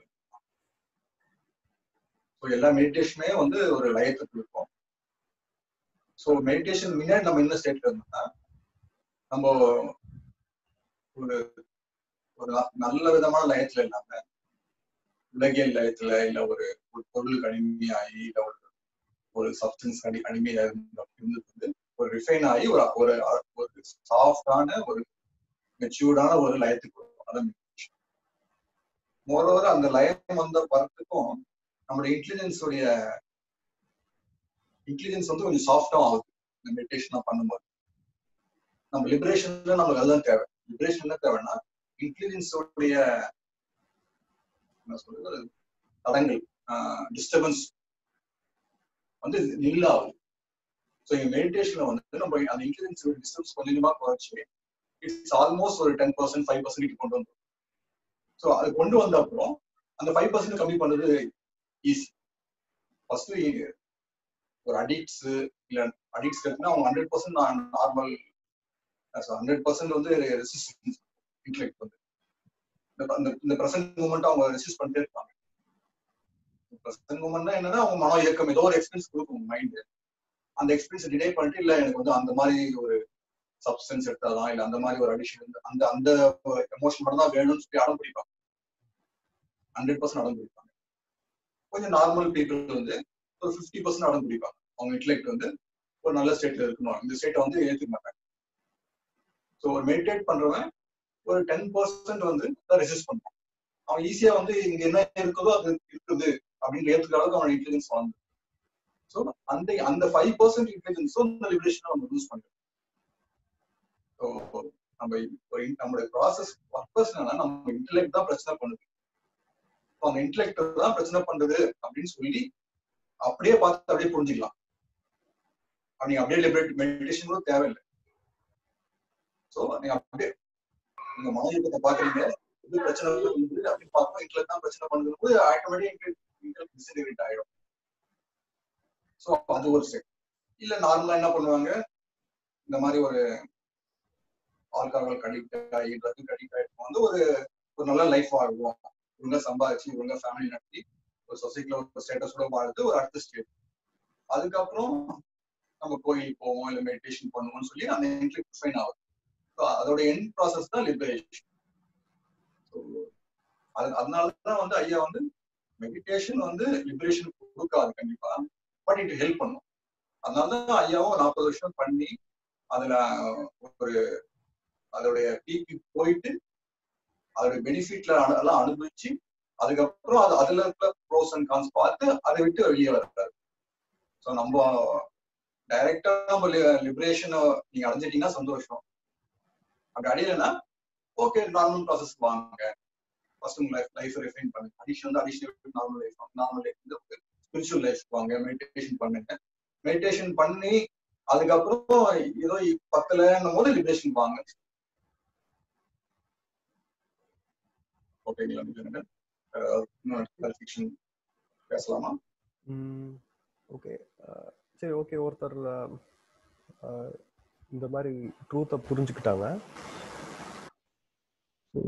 ஸோ எல்லா மெடிடேஷனுமே வந்து ஒரு லயத்தை கொடுக்கும் ஸோ மெடிடேஷன் முன்னாடி நம்ம என்ன ஸ்டேட்ல இருந்தோம்னா நம்ம ஒரு ஒரு ந- நல்ல விதமான லயத்துல இல்லாம உலகியல் லயத்துல இல்ல ஒரு ஒரு பொருளுக்கு அடிமையாகி இல்ல ஒரு ஒரு சப்ஸ்டன்ஸ் அடி அடிமையா இருந்த இருந்தது வந்து ஒரு ரிஃபைன் ஆகி ஒரு ஒரு ஒரு சாஃப்டான ஒரு மெச்சூர்டான ஒரு லயத்துக்கு வரும் அதான் meditation. moreover அந்த லயம் வந்த படத்துக்கும் நம்மளுடைய இன்டெலிஜென்ஸ் உடைய இன்டெலிஜென்ஸ் வந்து கொஞ்சம் சாஃப்டா ஆகுது இந்த மெடிடேஷன் பண்ணும்போது நம்ம லிபரேஷன்ல நமக்கு அதுதான் தேவை லிபரேஷன் என்ன தேவைன்னா இன்டெலிஜென்ஸ் உடைய என்ன சொல்றது தடங்கள் டிஸ்டர்பன்ஸ் வந்து நில் ஆகுது ஸோ இங்க மெடிடேஷன்ல வந்து நம்ம அந்த இன்டெலிஜென்ஸ் டிஸ்டர்பன்ஸ் கொஞ்சம் கொஞ்சமா குறைச்சி இட்ஸ் ஆல்மோஸ்ட் ஒரு டென் பர்சன்ட் ஃபைவ் பர்சன்ட் கொண்டு வந்துடும் ஸோ அது கொண்டு வந்த அப்புறம் அந்த ஃபைவ் பர்சன்ட் கம்மி பண்றது ஈஸி ஃபர்ஸ்ட் ஒரு அடிக்ட்ஸ் இல்ல அடிக்ட்ஸ் இருக்குன்னா அவங்க hundred percent normal hundred percent வந்து ரெசிஸ்டன்ஸ் இன்டெலெக்ட் வந்து இந்த- இந்த- இந்த ப்ரெசன்ட் மூமெண்ட் அவங்க ரெசிஸ்ட் பண்ணிட்டே இருப்பாங்க ப்ரெசன்ட் மூமெண்ட்னா என்னன்னா அவங்க மன இயக்கம் ஏதோ ஒரு எக்ஸ்பீரியன்ஸ் கொடுக்கும் மைண்ட் அந்த எக்ஸ்பீரியன்ஸ் டிலே பண்ணிட்டு இல்ல எனக்கு வந்து அந்த மாதிரி ஒரு சப்ஸ்டன்ஸ் எடுத்தாதான் இல்ல அந்த மாதிரி ஒரு அடிஷன் அந்த அந்த எமோஷன் மட்டும் தான் வேணும்னு சொல்லி அடம் பிடிப்பாங்க ஹண்ட்ரட் பர்சன்ட் அடம் பிடிப்பாங்க கொஞ்சம் நார்மல் பீப்புள் வந்து ஒரு ஃபிஃப்டி பர்சன்ட் அடம் பிடிப்பாங்க அவங்க இன்டெலெக்ட் வந்து ஒரு நல்ல ஸ்டேட்ல இருக்கணும் இந்த ஸ்டேட்டை வந்து ஏற்றுக்க மாட்டாங்க ஸோ ஒரு மெடிடேட் பண்றவன் ஒரு டென் பர்சன்ட் வந்து ரெசிஸ்ட் பண்ணுவான் அவன் ஈஸியா வந்து இங்க என்ன இருக்குதோ அது இருக்குது அப்படின்னு ஏற்றுக்கிற அளவுக்கு அவன் இன்டெலிஜென்ஸ் வளர்ந்து ஸோ அந்த அந்த ஃபைவ் பர்சன்ட் இன்டெலிஜென்ஸும் இந்த லிபரேஷனை நம்ம யூஸ் பண்றோம் ஸோ நம்ம ஒரு நம்மளுடைய ப்ராசஸ் பர்பஸ் என்னன்னா நம்ம இன்டெலெக்ட் தான் பிரச்சனை பண்ணுது ஸோ அந்த இன்டெலெக்ட் தான் பிரச்சனை பண்றது அப்படின்னு சொல்லி அப்படியே பார்த்து அப்படியே புரிஞ்சுக்கலாம் அப்படி அப்படியே லிபரேட் மெடிடேஷன் கூட தேவையில்லை ஸோ நீங்க அப்படியே நீங்க மன இயக்கத்தை பாக்குறீங்க இது பிரச்சனை பண்ணுது அப்படின்னு பார்க்கும் இன்டெலெக்ட் தான் பிரச்சனை பண்ணுது போது ஆட்டோமேட்டிக் இன்டெலெக்ட் டிஸ்இன்டிகிரேட் ஆயிடும் ஸோ அது ஒரு ஸ்டெப் இல்ல நார்மலா என்ன பண்ணுவாங்க இந்த மாதிரி ஒரு ஆல்கஹால் அடிக்ட் ஆகி ட்ரக் அடிக்ட் ஆகிட்டு வந்து ஒரு ஒரு நல்ல லைஃப் வாழ்வோம் இவங்க சம்பாதிச்சு இவங்க ஃபேமிலி நடத்தி ஒரு சொசைட்டில ஒரு ஸ்டேட்டஸோட வாழ்ந்து ஒரு அடுத்த ஸ்டேட் அதுக்கப்புறம் நம்ம கோயில் போவோம் இல்ல மெடிடேஷன் பண்ணுவோம்னு சொல்லி அந்த என்ட்ரி டிஃபைன் ஆகுது ஸோ அதோட எண்ட் ப்ராசஸ் தான் லிபரேஷன் ஸோ அது அதனாலதான் வந்து ஐயா வந்து மெடிடேஷன் வந்து லிபரேஷன் கொடுக்காது கண்டிப்பா பட் இட் ஹெல்ப் பண்ணும் அதனாலதான் ஐயாவும் நாற்பது வருஷம் பண்ணி அதுல ஒரு அதோடைய பீக்கு போயிட்டு அதோட பெனிஃபிட்ல எல்லாம் அனுபவிச்சு அதுக்கப்புறம் அது அதுல இருக்கிற ப்ரோஸ் அண்ட் கான்ஸ் பார்த்து அதை விட்டு வெளியே வர்றாரு ஸோ நம்ம டைரக்டா நம்ம லிபரேஷன் நீங்க அடைஞ்சிட்டீங்கன்னா சந்தோஷம் அப்படி அடையலைன்னா ஓகே நார்மல் ப்ராசஸ் வாங்க ஃபர்ஸ்ட் உங்க லைஃப் லைஃப் ரிஃபைன் பண்ணுங்க அடிஷன் வந்து additional normal life normal life வந்து ஸ்பிரிச்சுவல் லைஃப் வாங்க மெடிடேஷன் பண்ணுங்க மெடிடேஷன் பண்ணி அதுக்கப்புறம் ஏதோ பத்தலன்னும் போது லிபரேஷன் வாங்க ஓகேங்களா நீங்கள் கிளாரிஃபிகேஷன் பேசலாமா ஓகே சரி ஓகே ஒருத்தர் அஹ், இந்த மாதிரி ட்ரூத்தை புரிஞ்சுக்கிட்டாங்க ஸோ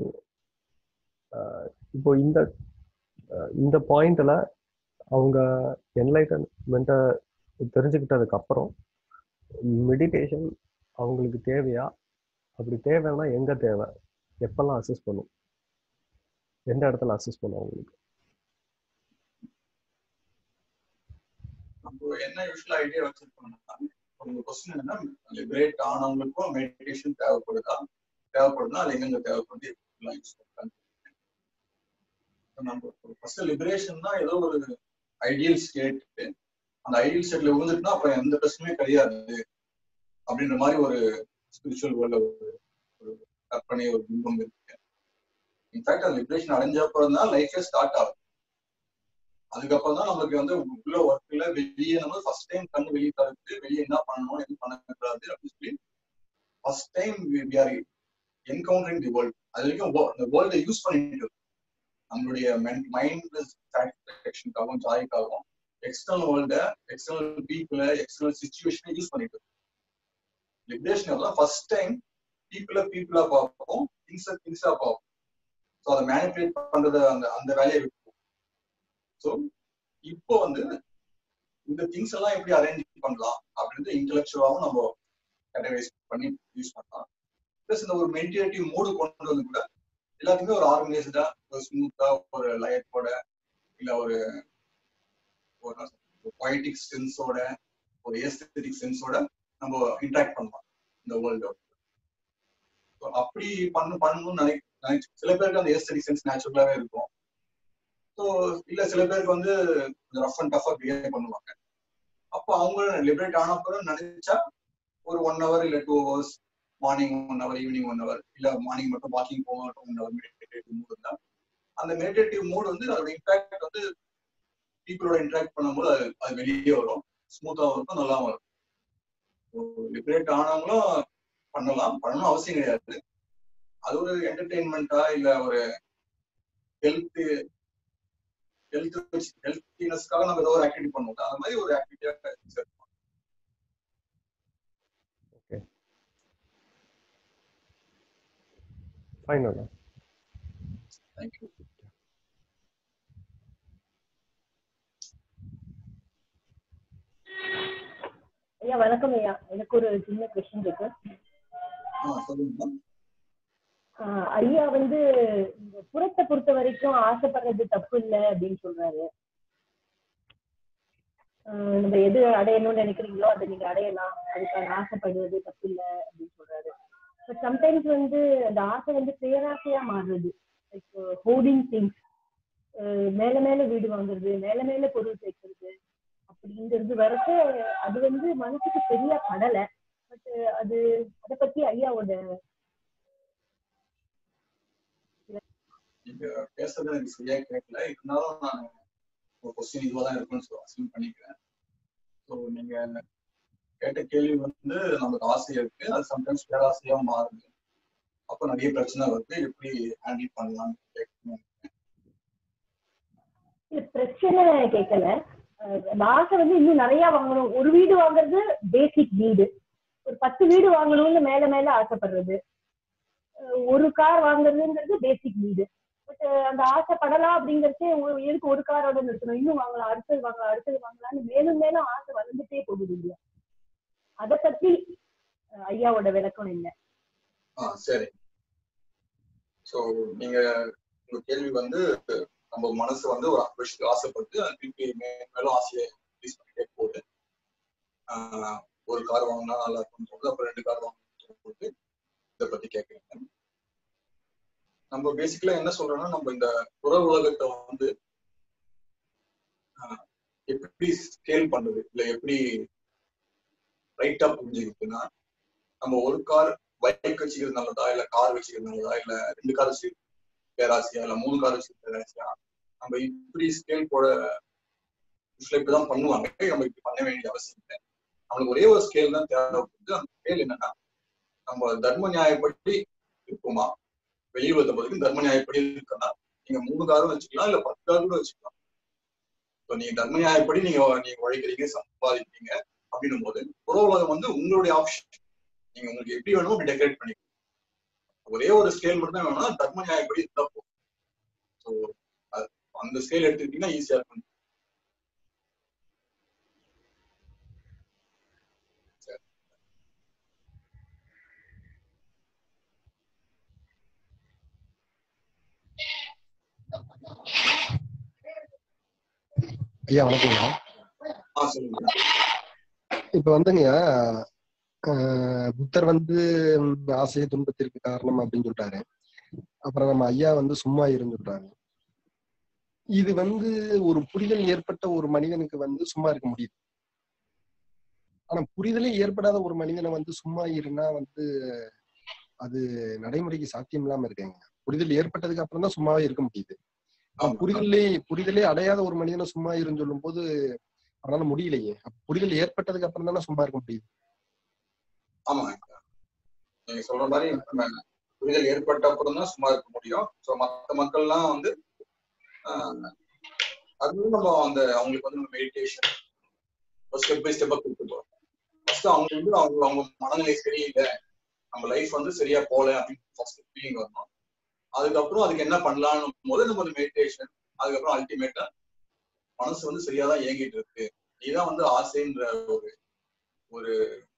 இப்போ இந்த அஹ், இந்த பாயிண்ட்ல அவங்க என்லைட்டன்மெண்ட்டை தெரிஞ்சுக்கிட்டதுக்கு அப்புறம் மெடிடேஷன் அவங்களுக்கு தேவையா அப்படி தேவைன்னா எங்க தேவை எப்பெல்லாம் அசஸ் பண்ணும் எந்த இடத்துல அசஸ் பண்ணும் அவங்களுக்கு நம்ம என்ன யூஸ்வல் ஐடியா வச்சிருக்கோம்னா உங்க கொஸ்டின் என்னன்னா லிபரேட் ஆனவங்களுக்கும் மெடிடேஷன் தேவைப்படுதா தேவைப்படுதா அது எங்கெங்க தேவைப்படுது எப்படிலாம் யூஸ் பண்றாங்க நம்ம ஃபர்ஸ்ட் லிபரேஷன்னா ஏதோ ஒரு ஐடியல் ஸ்டேட் அந்த ஐடியல் ஸ்டேட்ல விழுந்துட்டுனா அப்ப எந்த பிரச்சனையும் கிடையாது அப்படின்ற மாதிரி ஒரு ஸ்பிரிச்சுவல் வேர்ல்ட்ல ஒரு ஒரு கற்பனை ஒரு பிம்பம் இருக்கு இன்ஃபேக்ட் அந்த லிபரேஷன் அடைஞ்ச அப்புறம் தான் லைஃபே ஸ்டார்ட் ஆகும் அதுக்கப்புறம் தான் நமக்கு வந்து உள்ள ஒர்க்ல வெளியே நம்ம ஃபர்ஸ்ட் டைம் கண்ணு வெளியே தவிர்த்து வெளியே என்ன பண்ணணும் எது பண்ணக்கூடாது அப்படின்னு சொல்லி first time we are encountering the world அது வரைக்கும் wo- இந்த வேர்ல்டை யூஸ் பண்ணிட்டு இருக்கோம். நம்மளுடைய மைண்ட் சாட்டிஸ்ஃபேக்ஷனுக்காகவும் ஜாய்க்காகவும் எக்ஸ்டர்னல் வேர்ல்ட எக்ஸ்டர்னல் பீப்புளை எக்ஸ்டர்னல் சுச்சுவேஷனை யூஸ் பண்ணிட்டு இருக்கோம் லிபரேஷன் எல்லாம் ஃபர்ஸ்ட் டைம் பீப்புளை பீப்புளா பார்ப்போம் திங்ஸை திங்ஸா பார்ப்போம் ஸோ அதை மேனிபுலேட் பண்றத அந்த அந்த வேலையை விட்டுருவோம் ஸோ இப்போ வந்து இந்த திங்ஸ் எல்லாம் எப்படி அரேஞ்ச் பண்ணலாம் அப்படின்றது இன்டெலக்சுவலாவும் நம்ம கேட்டகரைஸ் பண்ணி யூஸ் பண்ணலாம் ப்ளஸ் இந்த ஒரு மெடிடேட்டிவ் மூடு கொண்டு வந்து கூட எல்லாத்துக்குமே ஒரு ஆர்கனைஸ்டா ஒரு ஸ்மூத்தா ஒரு லயத்தோட இல்ல ஒரு ஒரு பொயட்டிக் சென்ஸோட ஒரு ஏஸ்தட்டிக் சென்ஸோட நம்ம இன்ட்ராக்ட் பண்ணலாம் இந்த வேர்ல்டோட அப்படி பண்ணு பண்ணணும்னு நினை நினைச்சு சில பேருக்கு அந்த ஏஸ்தட்டிக் சென்ஸ் நேச்சுரலாவே இருக்கும் ஸோ இல்ல சில பேருக்கு வந்து ரஃப் அண்ட் டஃபா பிஹேவ் பண்ணுவாங்க அப்போ அவங்க லிபரேட் ஆன அப்புறம் நினைச்சா ஒரு ஒன் ஹவர் இல்ல two hours morning one hour evening one hour இல்ல மார்னிங் மட்டும் வாக்கிங் போகணும் ஒன் ஹவர் மெடிடேட்டிவ் மூட் இருந்தா அந்த மெடிடேட்டிவ் மூட் வந்து அதோட இம்பாக்ட் வந்து பீப்புளோட இன்ட்ராக்ட் பண்ணும்போது அது அது வெளியே வரும் ஸ்மூத்தாகவும் இருக்கும் நல்லாவும் இருக்கும் லிபரேட் ஆனவங்களும் பண்ணலாம் பண்ணணும் அவசியம் கிடையாது அது ஒரு என்டர்டெயின்மெண்ட்டா இல்ல ஒரு ஹெல்த் ஹெல்த் ஹெல்த்தினஸ்க்காக நம்ம ஏதோ ஒரு ஆக்டிவிட்டி பண்ணுவோம் அந்த மாதிரி ஒரு ஆக்டிவிட்டியா ஃபைன் அண்ணா தேங்க்யூ ஐயா வணக்கம் ஐயா எனக்கு ஒரு சின்ன கொஸ்டின் இருக்கு ஆ சொல்லுங்க ஆஹ் ஐயா வந்து இந்த புறத்தை பொறுத்த வரைக்கும் ஆசைப்படுறது தப்பு இல்லை அப்படின்னு சொல்றாரு ஆஹ் நம்ம எது அடையணும்னு நினைக்கிறீங்களோ அதை நீங்க அடையலாம் அதுக்கான ஆசைப்படுறது தப்பு இல்லை அப்படின்னு சொல்றாரு பட் சம்டைம்ஸ் வந்து அந்த ஆசை வந்து பேராசையா மாறுறது லைக் ஹோர்டிங் திங்ஸ் மேல மேல வீடு வாங்குறது மேல மேல பொருள் சேர்க்கறது அப்படிங்கிறது வரப்ப அது வந்து மனசுக்கு சரியா படல பட் அது அதை பத்தி ஐயாவோட நீங்க பேசுறது எனக்கு சரியா கேட்கல இருந்தாலும் நான் ஒரு கொஸ்டின் இதுவா தான் இருக்கும்னு சொல்லி அசியூம் பண்ணிக்கிறேன் ஸோ நீங்க கேட்ட கேள்வி வந்து நமக்கு ஆசை இருக்கு அது சம்டைம்ஸ் பேராசையா மாறுது அப்போ நிறைய பிரச்சனை வருது எப்படி ஹேண்டில் பண்ணலாம்னு கேட்கணும் இல்ல பிரச்சனை கேட்கல அஹ் அந்த ஆசை வந்து இன்னும் நிறைய வாங்கணும் ஒரு வீடு வாங்குறது பேசிக் வீடு ஒரு பத்து வீடு வாங்கணும்னு மேல மேல ஆசைப்படுறது அஹ் ஒரு கார் வாங்குறதுங்கிறது பேசிக் வீடு பட் அந்த ஆசைப்படலாம் அப்படிங்கறதே ஒரு- எதுக்கு ஒரு காரோட நிறுத்தணும் இன்னும் வாங்கலாம் அடுத்தது வாங்கலாம் அடுத்தது வாங்கலாம்னு மேலும் மேலும் ஆசை வளர்ந்துட்டே போகுது இல்லையா அத பத்தி அஹ், ஐயாவோட விளக்கம் என்ன ஆ சரி ஸோ நீங்க உங்க கேள்வி வந்து நம்ம மனசு வந்து ஒரு விஷயத்துக்கு ஆசைப்பட்டு அது திருப்பி மே- மேலும் ஆசையை இன்க்ரீஸ் பண்ணிட்டே போகுது ஆஹ் ஒரு கார் வாங்கினா நல்லா இருக்கும்னு சொல்லுது அப்புறம் ரெண்டு கார் வாங்கணும்னு சொல்லுது இதை பத்தி கேட்குறீங்க நம்ம பேசிக்கலா என்ன சொல்றோம்னா நம்ம இந்த புற உலகத்தை வந்து ஆஹ் எப்படி ஸ்கேல் பண்ணுது இல்ல எப்படி ரைட்டா புரிஞ்சுக்கிட்டுன்னா நம்ம ஒரு கார் பைக் வச்சுக்கிறது நல்லதா இல்ல கார் வச்சுக்கிறது நல்லதா இல்ல ரெண்டு கார் வச்சு பேராசியா இல்ல மூணு கார் வச்சு பேராசியா நம்ம இப்படி ஸ்கேல் போட சில இப்படிதான் பண்ணுவாங்க நம்ம இப்படி பண்ண வேண்டிய அவசியம் இல்லை நம்மளுக்கு ஒரே ஒரு ஸ்கேல் தான் தேவைப்படுது அந்த ஸ்கேல் என்னன்னா நம்ம தர்ம நியாயப்படி இருக்குமா வெளியுறத பத்தி தர்ம நியாயப்படி இருக்குன்னா நீங்க மூணு காரும் வச்சுக்கலாம் இல்ல பத்து கார் கூட வச்சுக்கலாம் இப்போ நீங்க தர்ம நியாயப்படி நீங்க நீங்க உழைக்கிறீங்க சம்பாதிக்கிறீங்க அப்படின்னும் போது புற உலகம் வந்து உங்களுடைய ஆப்ஷன் நீங்க உங்களுக்கு எப்படி வேணுமோ அப்படி டெக்கரேட் பண்ணி ஒரே ஒரு ஸ்கேல் மட்டும் தான் வேணும்னா தர்ம நியாயப்படி இருந்தா போதும் ஸோ அந்த ஸ்கேல் எடுத்துக்கிட்டீங்கன்னா ஈஸியா இருக்கும் சரி. ஐயா வணக்கம்யா ஆ சொல்லுங்க இப்ப வந்துங்க ஆஹ் புத்தர் வந்து ம், ஆசை துன்பத்திற்கு காரணம் அப்படின்னு சொல்லிட்டாரு அப்புறம் நம்ம ஐயா வந்து சும்மா இருந்துட்டாங்க இது வந்து ஒரு புரிதல் ஏற்பட்ட ஒரு மனிதனுக்கு வந்து சும்மா இருக்க முடியுது ஆனா புரிதலே ஏற்படாத ஒரு மனிதனை வந்து சும்மா இருந்தா வந்து அது நடைமுறைக்கு சாத்தியம் இல்லாம இருக்குங்க புரிதல் ஏற்பட்டதுக்கு அப்புறம் தான் சும்மாவே இருக்க முடியுது ஆனா ஆமா. புரிதலே புரிதலே அடையாத ஒரு மனிதனை சும்மா இருன்னு சொல்லும் போது அவனால முடியலையே அப்ப புரிதல் ஏற்பட்டதுக்கு அப்புறம் தானே சும்மா இருக்க முடியுது ஆமாங்க நீங்க சொல்ற மாதிரி நம்ம புரிதல் ஏற்பட்ட அப்புறம் தான் சும்மா இருக்க முடியும் ஸோ மற்ற மக்கள்லாம் வந்து ஆஹ், அது வந்து நம்ம அந்த அவங்களுக்கு வந்து நம்ம மெடிடேஷன் ஸ்டெப் பை ஸ்டெப்பா கொடுத்து போறோம் ஃபர்ஸ்ட் அவங்க வந்து அவங்க அவங்க மனநிலை சரியில்லை நம்ம லைஃப் வந்து சரியா போல அப்படின்னு ஃபர்ஸ்ட் ஃபீலிங் வரணும் அதுக்கப்புறம் அதுக்கு என்ன பண்ணலாம்னு போது நம்ம மெடிடேஷன் அதுக்கப்புறம் அல்டிமேட்டா மனசு வந்து சரியா தான் இயங்கிட்டு இருக்கு இதுதான் வந்து ஆசைன்ற ஒரு ஒரு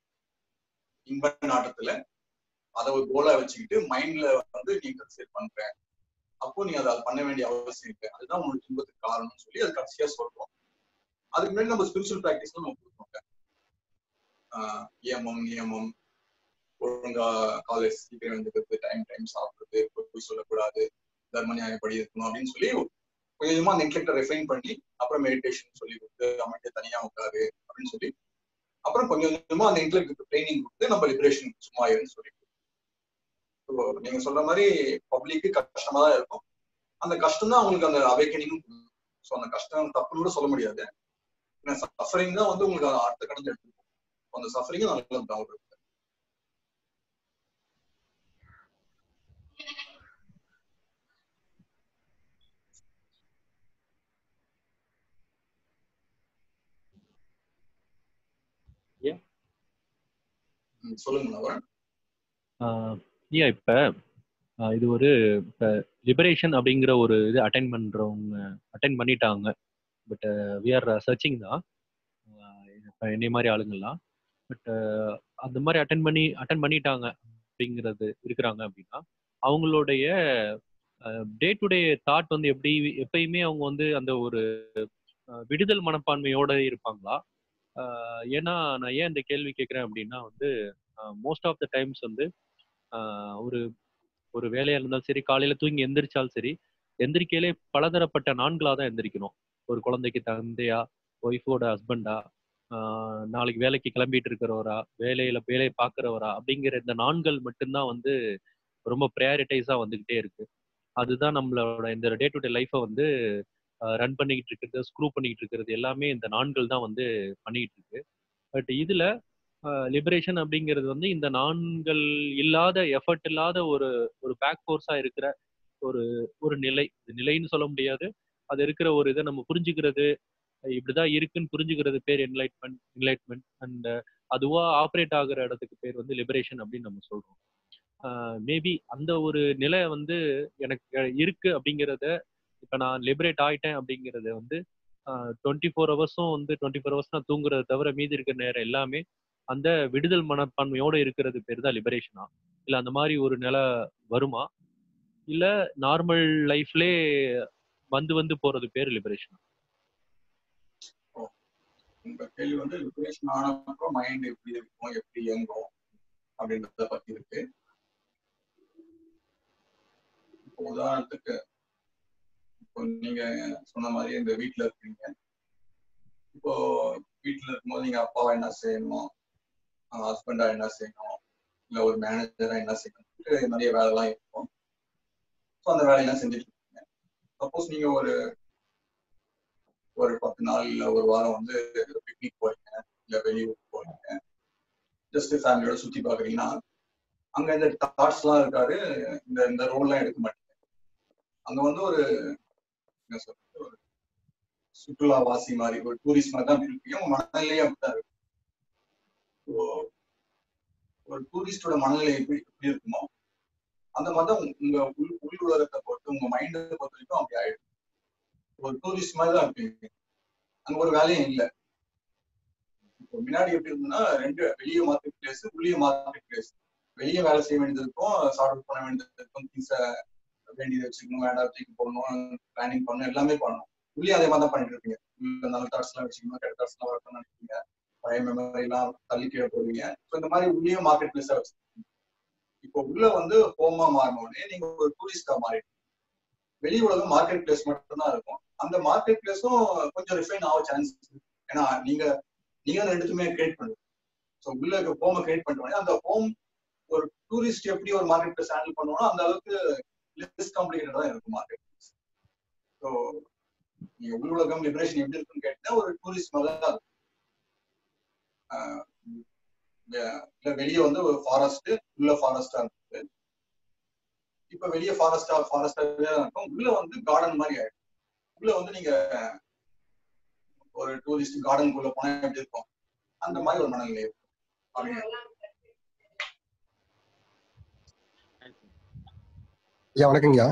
இன்ப நாட்டத்துல அதை ஒரு கோலா வச்சுக்கிட்டு மைண்ட்ல வந்து நீ கன்சிடர் பண்ற அப்போ நீ அதை பண்ண வேண்டிய அவசியம் இல்லை அதுதான் உனக்கு துன்பத்துக்கு காரணம்னு சொல்லி அது கடைசியா சொல்றோம் அதுக்கு முன்னாடி நம்ம ஸ்பிரிச்சுவல் ப்ராக்டிஸ் நம்ம கொடுப்போங்க ஆஹ் நியமம் நியமம் ஒழுங்கா காலேஜ் சீக்கிரம் எழுந்துக்கிறது டைம் டைம் சாப்பிடுறது போய் சொல்லக்கூடாது தர்ம நியாயப்படி இருக்கணும் அப்படின்னு சொல்லி கொஞ்சம் கொஞ்சமா அந்த இன்டெக்டை ரெஃபைன் பண்ணி அப்புறம் மெடிடேஷன் சொல்லி கொடுத்து அமைக்க தனியா உட்காரு அப்படின்னு சொல்லி அப்புறம் கொஞ்சம் கொஞ்சமா அந்த இன்டெலெக்ட் ட்ரைனிங் கொடுத்து நம்ம லிபரேஷன் சும்மா இருன்னு சொல்லி So, நீங்க சொல்ற மாதிரி பப்ளிக்கு கஷ்டமா தான் இருக்கும் அந்த கஷ்டம் தான் அவங்களுக்கு அந்த அவேக்கனிங்கும் ஸோ அந்த கஷ்டம் தப்புன்னு கூட சொல்ல முடியாது ஏன்னா சஃபரிங் தான் வந்து உங்களுக்கு அடுத்த கடந்து எடுத்துக்கும் அந்த சஃபரிங் நல்லது தான் அவங்களுக்கு ம், சொல்லுங்க நவரன் ஐயா இப்ப ஆஹ் இது ஒரு இப்ப லிபரேஷன் அப்படிங்கிற ஒரு இது அட்டைன் பண்றவங்க அட்டைன் பண்ணிட்டாங்க பட் வி ஆர் சர்ச்சிங் தான் ஆஹ் இப்ப என்னை மாதிரி ஆளுங்கள்லாம் பட் அந்த மாதிரி அட்டன் பண்ணி அட்டன் பண்ணிட்டாங்க அப்படிங்கிறது இருக்கிறாங்க அப்படின்னா அவங்களுடைய டே டு டே தாட் வந்து எப்படி எப்பயுமே அவங்க வந்து அந்த ஒரு ஆஹ் விடுதல் மனப்பான்மையோட இருப்பாங்களா ஆஹ் ஏன்னா நான் ஏன் இந்த கேள்வி கேட்குறேன் அப்படின்னா வந்து மோஸ்ட் ஆஃப் த டைம்ஸ் வந்து ஆஹ் ஒரு ஒரு வேலையா இருந்தாலும் சரி காலையில தூங்கி எந்திரிச்சாலும் சரி எந்திரிக்கையிலே பலதரப்பட்ட நான்களா தான் எந்திரிக்கணும் ஒரு குழந்தைக்கு தந்தையா ஒய்ஃபோட ஹஸ்பண்டா நாளைக்கு வேலைக்கு கிளம்பிட்டு இருக்கிறவரா வேலையில வேலையை பார்க்குறவரா அப்படிங்கிற இந்த நான்கள் மட்டும்தான் வந்து ரொம்ப ப்ரையாரிட்டைஸா வந்துகிட்டே இருக்கு அதுதான் நம்மளோட இந்த டே டு டே லைஃப்பை வந்து ரன் பண்ணிக்கிட்டு இருக்கிறது ஸ்க்ரூ பண்ணிக்கிட்டு இருக்கிறது எல்லாமே இந்த நான்கள் தான் வந்து பண்ணிக்கிட்டு இருக்கு பட் இதுல லிபரேஷன் அப்படிங்கிறது வந்து இந்த நான்கள் இல்லாத எஃபர்ட் இல்லாத ஒரு ஒரு பேக் ஃபோர்ஸா இருக்கிற ஒரு ஒரு நிலை இது நிலைன்னு சொல்ல முடியாது அது இருக்கிற ஒரு இதை நம்ம புரிஞ்சுக்கிறது இப்படிதான் இருக்குன்னு புரிஞ்சுக்கிறது பேர் என்லைட்மெண்ட் என்லைட்மெண்ட் அண்ட் அதுவா ஆப்ரேட் ஆகுற இடத்துக்கு பேர் வந்து லிபரேஷன் அப்படின்னு நம்ம சொல்றோம் மேபி அந்த ஒரு நிலை வந்து எனக்கு இருக்கு அப்படிங்கிறத இப்ப நான் லிபரேட் ஆயிட்டேன் அப்படிங்கறத வந்து டுவெண்ட்டி ஃபோர் ஹவர்ஸும் வந்து டுவெண்ட்டி ஃபோர் ஹவர்ஸ் நான் தூங்குறத தவிர மீதி இருக்கிற நேரம் எல்லாமே அந்த விடுதல் மனப்பான்மையோட இருக்கிறது பேர் தான் லிபரேஷனா இல்ல அந்த மாதிரி ஒரு நிலை வருமா இல்ல நார்மல் லைஃப்லே வந்து வந்து போறது பேர் லிபரேஷனா உங்க கேள்வி வந்து லிபரேஷன் ஆனப்போ மைண்ட் எப்படி இருக்கும் எப்படி இயங்கும் அப்படின்றத பத்தி இருக்கு இப்போ உதாரணத்துக்கு இப்போ நீங்க சொன்ன மாதிரி இந்த வீட்ல இருக்கீங்க இப்போ வீட்ல இருக்கும்போது நீங்க அப்பாவா என்ன செய்யணும் ஹஸ்பண்டா என்ன செய்யணும் இல்ல ஒரு மேனேஜரா என்ன செய்யணும் நிறைய வேலைலாம் இருக்கும் ஸோ அந்த வேலையெல்லாம் செஞ்சுட்டு இருக்கீங்க சப்போஸ் நீங்க ஒரு ஒரு பத்து நாள் இல்ல ஒரு வாரம் வந்து பிக்னிக் போறீங்க இல்ல வெளியூர் போறீங்க ஜஸ்ட் ஃபேமிலியோட சுத்தி பாக்குறீங்கன்னா அங்க இந்த தாட்ஸ் எல்லாம் இருக்காரு இந்த இந்த ரோல் எல்லாம் எடுக்க மாட்டீங்க அங்க வந்து ஒரு என்ன சொல்றது ஒரு சுற்றுலா வாசி மாதிரி ஒரு டூரிஸ்ட் மாதிரி தான் இருப்பீங்க உங்க மனநிலையே அப்படிதான் இருக்கும் So, ஒரு டூரிஸ்டோட மனநிலை எப்படி எப்படி இருக்குமோ அந்த மாதிரி தான் உங்க உள் உள் உலகத்தை பொறுத்து உங்க மைண்டை பொறுத்த வரைக்கும் அப்படி ஆயிடும் ஒரு டூரிஸ்ட் மாதிரி தான் இருப்பீங்க அங்க ஒரு வேலையும் இல்லை இப்போ முன்னாடி எப்படி இருந்ததுன்னா ரெண்டு வெளியே மார்க்கெட் பிளேஸ் உள்ளே மார்க்கெட் பிளேஸ் வெளியே வேலை செய்ய வேண்டியது இருக்கும் சாப்பிட் பண்ண வேண்டியது இருக்கும் திங்ஸை வேண்டியதை வச்சுக்கணும் வேண்டாம் தூக்கி போடணும் பிளானிங் பண்ணணும் எல்லாமே பண்ணணும் உள்ளே அதே மாதிரி தான் பண்ணிட்டு இருப்பீங்க உள்ள நல்ல தாட்ஸ் எல்லாம் வச்சுக்கணும் கெட்ட தாட்ஸ் எல்லாம் வரணும்னு நினைப்பீங்க பழைய மெமரி எல்லாம் தள்ளி கீழே போடுவீங்க ஸோ இந்த மாதிரி உள்ளே மார்க்கெட் பிளேஸா வச்சிருக்கீங்க இப்போ உள்ள வந்து ஹோமா மாறினோடனே நீங்க ஒரு டூரிஸ்டா மாறிடுங்க வெளி உலகம் மார்க்கெட் பிளேஸ் மட்டும் தான் இருக்கும் அந்த மார்க்கெட் பிளேஸும் கொஞ்சம் ரிஃபைன் ஆக சான்ஸ் ஏன்னா நீங்க நீங்க தான் ரெண்டுத்துமே கிரியேட் பண்ணுங்க ஸோ உள்ள இருக்க ஹோமை கிரியேட் பண்ணுவாங்க அந்த ஹோம் ஒரு டூரிஸ்ட் எப்படி ஒரு மார்க்கெட் பிளேஸ் ஹேண்டில் பண்ணுவோம் அந்த அளவுக்கு லெஸ் காம்ப்ளிகேட்டட் தான் இருக்கும் மார்க்கெட் பிளேஸ் ஸோ நீங்க உள் உலகம் லிபரேஷன் எப்படி இருக்குன்னு கேட்டீங்கன்னா ஒரு டூரிஸ்ட் மாதிரி தான் இருக்கும் ஆஹ் இல்ல வெளியே வந்து ஒரு ஃபாரஸ்ட் உள்ள ஃபாரஸ்டா இருந்தது இப்ப வெளியே ஃபாரஸ்டா ஃபாரஸ்டாவே இருக்கும் உள்ள வந்து கார்டன் மாதிரி ஆயிடும் உள்ள வந்து நீங்க ஒரு டூரிஸ்ட் கார்டனுக்குள்ள போனா எப்படி இருக்கும் அந்த மாதிரி ஒரு மனநிலை இருக்கும் அப்படிங்க. ஐயா வணக்கங்கய்யா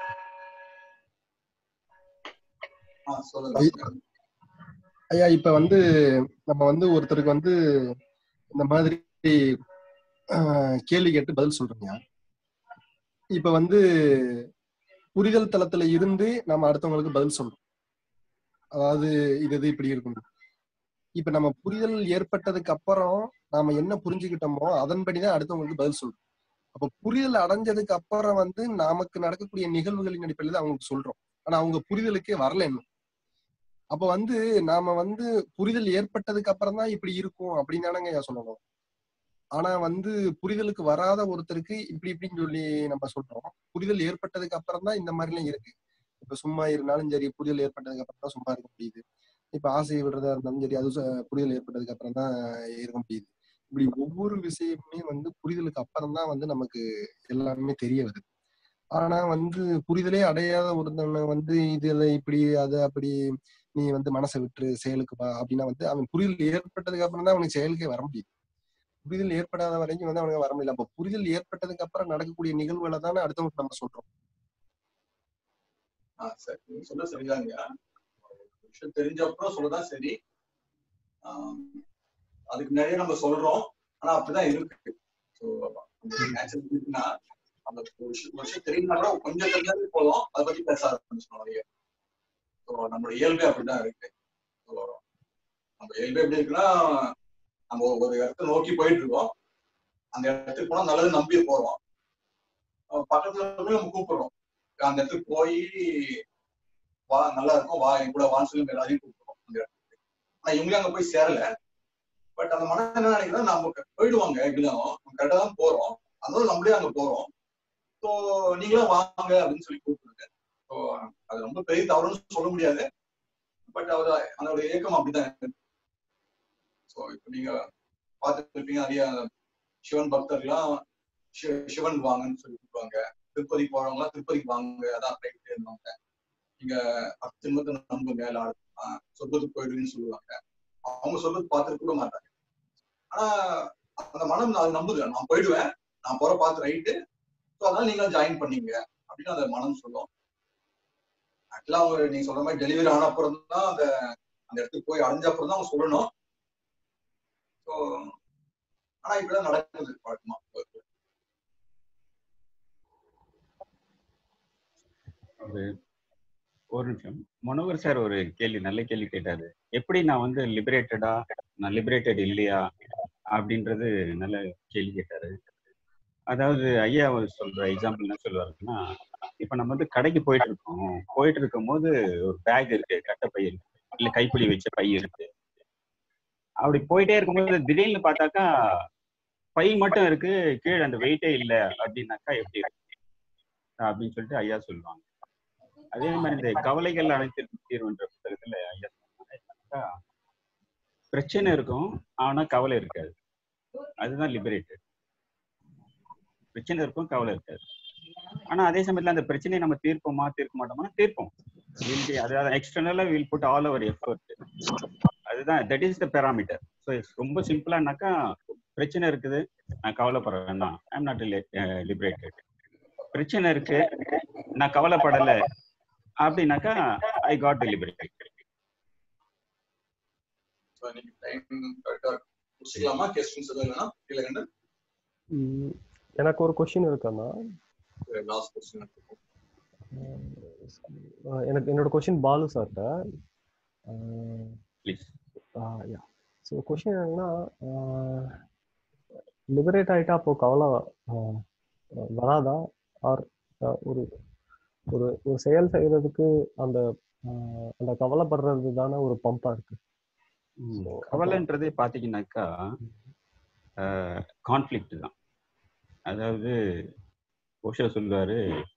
ஆ, சொல்லுங்க ஐயா இப்ப வந்து நம்ம வந்து ஒருத்தருக்கு வந்து இந்த மாதிரி ஆஹ், கேள்வி கேட்டு பதில் சொல்றோம்யா இப்ப வந்து புரிதல் தளத்துல இருந்து நம்ம அடுத்தவங்களுக்கு பதில் சொல்றோம் அதாவது இது இது இப்படி இருக்கும் இப்ப நம்ம புரிதல் ஏற்பட்டதுக்கு அப்புறம் நாம என்ன புரிஞ்சுக்கிட்டோமோ அதன்படிதான் அடுத்தவங்களுக்கு பதில் சொல்றோம் அப்ப புரிதல் அடைஞ்சதுக்கு அப்புறம் வந்து நமக்கு நடக்கக்கூடிய நிகழ்வுகளின் அடிப்படையில தான் அவங்களுக்கு சொல்றோம் ஆனா அவங்க புரிதலுக்கே வரல இன்னும் அப்ப வந்து நாம வந்து புரிதல் ஏற்பட்டதுக்கு அப்புறம் தான் இப்படி இருக்கும் அப்படின்னு தானங்க சொல்லணும் ஆனா வந்து புரிதலுக்கு வராத ஒருத்தருக்கு இப்படி இப்படின்னு சொல்லி நம்ம சொல்றோம் புரிதல் ஏற்பட்டதுக்கு அப்புறம் தான் இந்த மாதிரி எல்லாம் இருக்கு இப்ப சும்மா இருந்தாலும் சரி புரிதல் ஏற்பட்டதுக்கு அப்புறம் தான் சும்மா இருக்க முடியுது இப்ப ஆசையை விடுறதா இருந்தாலும் சரி அது ச- புரிதல் ஏற்பட்டதுக்கு அப்புறம் தான் இருக்க முடியுது இப்படி ஒவ்வொரு விஷயமுமே வந்து புரிதலுக்கு அப்புறம் தான் வந்து நமக்கு எல்லாமே தெரிய வருது ஆனா வந்து புரிதலே அடையாத ஒருத்தவனை வந்து இதுல இப்படி அது அப்படி நீ வந்து மனசை விட்டுரு செயலுக்கு வா அப்படின்னா வந்து அவன் புரிதல் ஏற்பட்டதுக்கு அப்புறம் தான் அவனுக்கு செயலுக்கே வர முடியும் புரிதல் ஏற்படாத வரைக்கும் வந்து அவனுக்கு வர முடியல அப்ப புரிதல் ஏற்பட்டதுக்கு அப்புறம் நடக்கக்கூடிய நிகழ்வுகளை தானே அடுத்தவங்களுக்கு நம்ம சொல்றோம் ஆ, சரி நீங்க சொல்ல சரிதாங்க ஒரு விஷயம் தெரிஞ்ச அப்புறம் சொல்லதான் சரி ஆம், அதுக்கு நிறைய நம்ம சொல்றோம் ஆனா அப்படிதான் இருக்கு ஸோ நேச்சுரல் இருக்குன்னா அந்த ஒரு விஷயம் ஒரு விஷயம் தெரியும்னா கூட கொஞ்சம் தெரிஞ்சாலே போதும் அதை பத்தி பேச ஆரம்பிச்சிடும் நிறைய ஸோ நம்மளோட இயல்பே அப்படிதான் இருக்கு ஸோ நம்ம இயல்பே எப்படி இருக்குன்னா நம்ம ஒரு இடத்த நோக்கி போயிட்டு இருக்கோம் அந்த இடத்துக்கு போனா நல்லது நம்பி போறோம் அஹ் பக்கத்துல போய் நம்ம கூப்பிடுறோம் அந்த இடத்துக்கு போய் வா நல்லா இருக்கும் வா என் கூட வான்னு சொல்லி எல்லாரையும் கூப்பிடுறோம் அந்த இடத்துக்கு ஆனா இவங்களும் அங்க போய் சேரல பட் அந்த மனம் என்ன நினைக்கிறா நம்ம போயிடுவாங்க எப்படிதான் நம்ம கரெக்டா தான் போறோம் அதனால நம்மளே அங்க போறோம் ஸோ நீங்களும் வாங்க அப்படின்னு சொல்லி கூப்பிடுங்க ஸோ அது ரொம்ப பெரிய தவறுன்னு சொல்ல முடியாது பட் அவர் அதோட இயக்கம் அப்படிதான் இருக்கு ஸோ இப்போ நீங்க பார்த்துருப்பீங்க நிறைய சிவன் பக்தர்லாம் சி- சிவன் வாங்கன்னு சொல்லி கூப்பிடுவாங்க திருப்பதி போறவங்க எல்லாம் திருப்பதிக்கு வாங்க அதான் போயிட்டே இருந்தாங்க நீங்க பத்து ஜென்மத்தை நம்புங்க எல்லாரும் ஆஹ் சொர்க்கத்துக்கு போயிடுவீங்கன்னு சொல்லுவாங்க அவங்க சொல்றது பார்த்துட்டு கூட மாட்டாங்க ஆனா அந்த மனம் அது நம்புது நான் போயிடுவேன் நான் போற பார்த்து ரைட்டு ஸோ அதனால நீங்க ஜாயின் பண்ணீங்க அப்படின்னு அந்த மனம் சொல்லும் ஆக்சுவலா அவங்க நீங்க சொல்ற மாதிரி டெலிவரி ஆன அப்புறம் தான் அந்த அந்த இடத்துக்கு போய் அடைஞ்ச அப்புறம் தான் அவங்க சொல்லணும் ஸோ ஆனா இப்படிதான் நடக்குது வழக்கமா ஒரு ஒரு நிமிஷம் மனோகர் சார் ஒரு கேள்வி நல்ல கேள்வி கேட்டாரு எப்படி நான் வந்து லிபரேட்டடா நான் லிபரேட்டட் இல்லையா அப்படின்றது நல்ல கேள்வி கேட்டாரு அதாவது ஐயா அவர் சொல்ற எக்ஸாம்பிள் என்ன சொல்லுவாருன்னா இப்ப நம்ம வந்து கடைக்கு போயிட்டு இருக்கோம் போயிட்டு இருக்கும்போது ஒரு பேக் இருக்கு கட்டை பை இருக்கு இல்ல கைப்பிடி வச்ச பை இருக்கு அப்படி போயிட்டே இருக்கும்போது திடீர்னு பார்த்தாக்கா பை மட்டும் இருக்கு கீழே அந்த வெயிட்டே இல்ல அப்படின்னாக்கா எப்படி இருக்கு அப்படின்னு சொல்லிட்டு ஐயா சொல்லுவாங்க அதே மாதிரி இந்த கவலைகள் அனைத்திற்கும் தீர்வுன்ற புத்தகத்துல ஐயா சொன்னாங்க என்னன்னாக்கா, பிரச்சனை இருக்கும் ஆனா கவலை இருக்காது அதுதான் லிபரேட்டட் பிரச்சனை இருக்கும் கவலை இருக்காது ஆனா அதே சமயத்துல அந்த பிரச்சனையை நம்ம தீர்ப்போமா தீர்க்க மாட்டோமா தீர்ப்போம் We'll be- அதாவது எக்ஸ்டர்னலா will put all our effort அதுதான் that is the parameter so ரொம்ப சிம்பிளானாக்கா பிரச்சனை இருக்குது நான் கவலைப்படுறேன்னா ஐம் நாட் லிபரேட்டட் பிரச்சனை இருக்கு நான் கவலைப்படலை அப்படின்னாக்கா ஐ காட் லிபரேட்டட் So, இன்னைக்கு டைம் கரெக்டா முடிச்சுக்கலாமா கொஸ்டின்ஸ் எதுவும் இல்லைன்னா கீழே கண்டு ம், எனக்கு ஒரு கொஷின் இருக்கண்ணா லாஸ்ட் கொஸ்டின் எடுத்துப்போம் அஹ் எனக்கு என்னோட கொஷின் பாலு சார்கிட்ட ப்ளீஸ் யா ஸோ கொஷின் என்னன்னா லிபரேட் ஆகிட்டா அப்போ கவலை ஆஹ், வராதா ஆர் ஒரு ஒரு ஒரு செயல் செய்யறதுக்கு அந்த ஆஹ், அந்த கவலைப்படுறது தானே ஒரு பம்பா இருக்கு So, கவலைன்றதே பாத்தீங்கன்னாக்கா கான்ஃப்ளிக்ட் தான் அதாவது ஓஷோ சொல்லுவாரு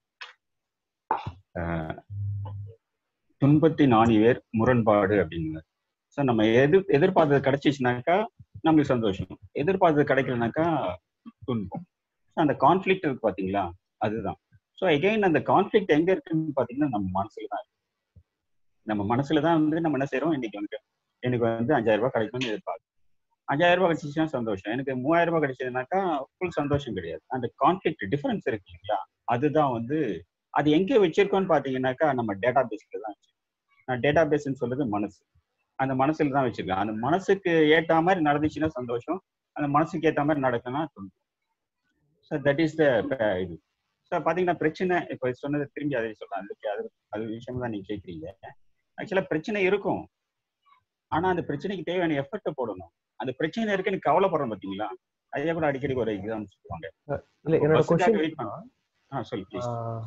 ஆஹ், துன்பத்தின் ஆணிவேர் முரண்பாடு அப்படின்னு ஸோ நம்ம எதிர் எதிர்பார்த்தது கிடைச்சிச்சுனாக்கா நம்மளுக்கு சந்தோஷம் எதிர்பார்த்தது கிடைக்கலனாக்கா துன்பம் ஸோ அந்த கான்ஃப்ளிக்ட் இருக்கு பாத்தீங்களா அதுதான் ஸோ எகைன் அந்த கான்ஃப்ளிக்ட் எங்க இருக்குன்னு பாத்தீங்கன்னா நம்ம மனசுல தான் இருக்கு நம்ம மனசுல தான் வந்து நம்ம என்ன செய்றோம் இன்னைக்கு வந்து எனக்கு வந்து அஞ்சாயிரம் ரூபாய் கிடைக்கும்னு எதிர்பார்க்கும் அஞ்சாயிரம் ரூபாய் கிடைச்சிச்சுன்னா சந்தோஷம் எனக்கு மூவாயிரம் ரூபாய் கிடைச்சதுனாக்கா ஃபுல் சந்தோஷம் கிடையாது அந்த கான்ஃபிளிக்ட் டிஃபரன்ஸ் இருக்கு இல்லைங்களா அதுதான் வந்து அது எங்க வச்சிருக்கோம்னு பாத்தீங்கன்னாக்கா நம்ம டேட்டா பேஸ்ல தான் வச்சிருக்கோம் நான் டேட்டா பேஸ்ன்னு சொல்றது மனசு அந்த மனசுல தான் வச்சிருக்கேன் அந்த மனசுக்கு ஏத்த மாதிரி நடந்துச்சுன்னா சந்தோஷம் அந்த மனசுக்கு ஏத்த மாதிரி நடக்கணும்னா துன்பம் ஸோ தட் இஸ் த இது ஸோ பாத்தீங்கன்னா பிரச்சனை இப்போ சொன்னது திரும்பி அதை சொல்றேன் அதுக்கு அது அது விஷயம் தான் நீங்க கேட்குறீங்க ஆக்சுவலா பிரச்சனை இருக்கும் ஆனா அந்த பிரச்சனைக்கு தேவையான எஃபர்ட்டை போடணும் அந்த பிரச்சனை இருக்குன்னு கவலைப்படுறோம் பாத்தீங்களா ஐயா கூட அடிக்கடி ஒரு எக்ஸாம் சொல்லுவாங்க இல்ல என்னோட பஸ்ஸுக்காக கொஷின் வெயிட் பண்ண ஆ சொல்லு ப்ளீஸ்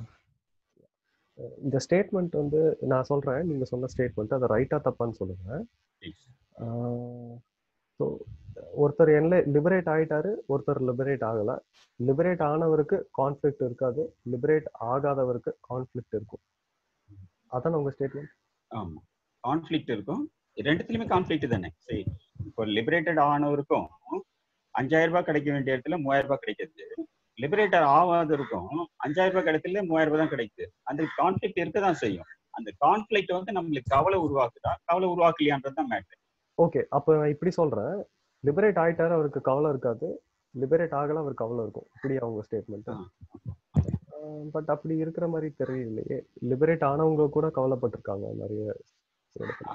இந்த ஸ்டேட்மெண்ட் வந்து நான் சொல்றேன் நீங்க சொன்ன ஸ்டேட்மெண்ட் அதை ரைட்டா தப்பான்னு சொல்லுங்க ப்ளீஸ் ஸோ ஒருத்தர் என்ன லிபரேட் ஆயிட்டாரு ஒருத்தர் லிபரேட் ஆகல லிபரேட் ஆனவருக்கு கான்ஃப்ளிக்ட் இருக்காது லிபரேட் ஆகாதவருக்கு கான்ஃப்ளிக்ட் இருக்கும் அதான் உங்க ஸ்டேட்மெண்ட் ஆமா கான்ஃப்ளிக்ட் இருக்கும் ரெண்டுத்துலயுமே கான்ஃப்ளிக்ட் தானே சரி இப்போ லிபரேட்டட் ஆனவருக்கும் அஞ்சாயிரம் ரூபாய் கிடைக்க வேண்டிய இடத்துல மூவாயிரம் ரூபாய் கிடைக்கிறது லிபரேட்டர் ஆகாதவருக்கும் அஞ்சாயிரம் ரூபாய் கிடைக்கல மூவாயிரம் ரூபாய் தான் கிடைக்குது அந்த கான்ஃப்ளிக்ட் இருக்க தான் செய்யும் அந்த கான்ஃப்ளிக்ட் வந்து நம்மளுக்கு கவலை உருவாக்குதா கவலை உருவாக்கலையான்றது தான் மேட்டர் ஓகே அப்போ நான் இப்படி சொல்றேன் லிபரேட் ஆயிட்டாரு அவருக்கு கவலை இருக்காது லிபரேட் ஆகல அவருக்கு கவலை இருக்கும் இப்படி அவங்க ஸ்டேட்மெண்ட் பட் அப்படி இருக்கிற மாதிரி தெரியலையே லிபரேட் ஆனவங்க கூட கவலைப்பட்டிருக்காங்க நிறைய இடத்துல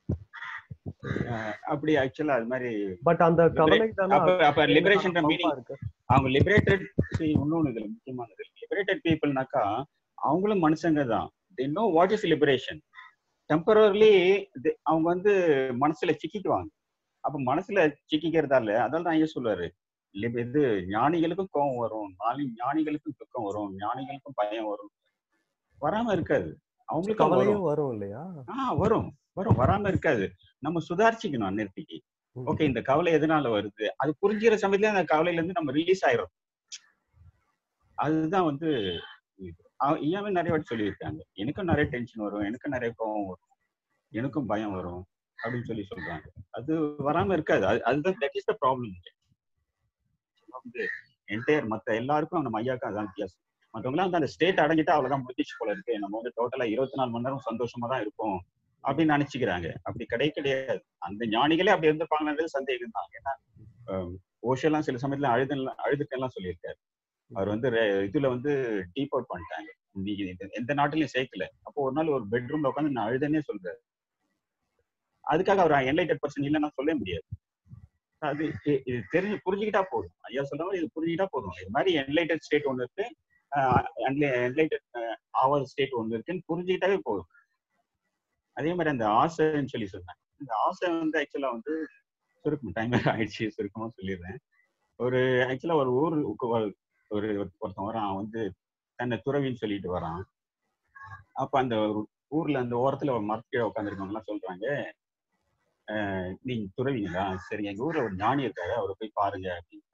அப்படி ஆக்சுவலா அது மாதிரி பட் அந்த கவலை தானே அப்ப அப்ப லிபரேஷன் பம்பா மீனிங் இருக்கு அவங்க லிபரேட்டட் இன்னொன்னு இதுல முக்கியமானது லிபரேட்டட் பீப்புள்னாக்கா அவங்களும் மனுஷங்க தான் they know what is liberation temporarily அவங்க வந்து மனசுல சிக்கிக்குவாங்க அப்ப மனசுல சிக்கிக்கிறதால அதால தான் ஐயா சொல்லுவாரு lib- இது ஞானிகளுக்கும் கோபம் வரும் நாளை ஞானிகளுக்கும் துக்கம் வரும் ஞானிகளுக்கும் பயம் வரும் வராம இருக்காது அவங்களுக்கும் வரும் கவலையும் வரும் இல்லையா ஆஹ் வரும் வரும் வராம இருக்காது நம்ம சுதாரிச்சுக்கணும் அந்நேரத்துக்கு ம். ஓகே இந்த கவலை எதனால வருது அது புரிஞ்சுக்கிற சமயத்துல அந்த கவலையில இருந்து நம்ம ரிலீஸ் ஆயிரும் அதுதான் வந்து இது. அவ- ஐயாவே நிறைய வாட்டி சொல்லியிருக்காங்க எனக்கும் நிறைய டென்ஷன் வரும் எனக்கும் நிறைய கோவம் வரும் எனக்கும் பயம் வரும் அப்படின்னு சொல்லி சொல்றாங்க அது வராம இருக்காது அது அதுதான் தட் இஸ் த ப்ராப்ளம் வந்து என்டையர் மத்த எல்லாருக்கும் நம்ம ஐயாக்கும் அதான் வித்தியாசம் மற்றவங்களாம் வந்து அந்த ஸ்டேட் அடைஞ்சிட்டா அவ்வளவுதான் முடிச்சு போல இருக்கு நம்ம வந்து டோட்டலா இருபத்தி நாலு மணி நேரம் சந்தோஷமா தான் இருப்போம் அப்படின்னு நினைச்சுக்கிறாங்க அப்படி கிடையாது கிடையாது அந்த ஞானிகளே அப்படி இருந்திருப்பாங்கன்றது சந்தேகம் தான் ஏன்னா ஓஷெல்லாம் சில சமயத்துல அழுது அழுதுட்டெல்லாம் சொல்லியிருக்காரு அவர் வந்து ரெ- இதுல வந்து டீப் அவுட் பண்ணிட்டாங்க நீங்க இது எந்த நாட்டிலையும் சேர்க்கல அப்போ ஒரு நாள் ஒரு பெட்ரூம்ல உட்காந்து நான் அழுதனே சொல்றாரு அதுக்காக அவர் என்லைட்டட் பர்சன் இல்லைன்னா சொல்ல முடியாது அது இ- இது தெரிஞ்சு புரிஞ்சுக்கிட்டா போதும் ஐயா சொல்ற மாதிரி இது புரிஞ்சுக்கிட்டா போதும் இது மாதிரி என்லைட்டட் ஸ்டேட் ஒன்று இருக்கு என்லைட்டட் ஆவாத ஸ்டேட் ஒன்று இருக்குன்னு புரிஞ்சுக்கிட்டாவே போதும் அதே மாதிரி அந்த ஆசைன்னு சொல்லி சொன்னேன் இந்த ஆசை வந்து ஆக்சுவலா வந்து சுருக்கம் டைம் ஆயிடுச்சு சுருக்கமா சொல்லிடுறேன் ஒரு ஆக்சுவலா ஒரு ஊர் ஒரு ஒரு ஒருத்தன் வரான் அவன் வந்து தன்னை துறவின்னு சொல்லிட்டு வரான் அப்ப அந்த ஒரு ஊர்ல அந்த ஓரத்துல ஒரு மரத்துக்கீழே உட்காந்துருக்கவங்க எல்லாம் சொல்றாங்க "அஹ், நீங்க துறவிங்களா சரி எங்க ஊர்ல ஒரு ஞானி இருக்காரு அவரை போய் பாருங்க அப்படின்னு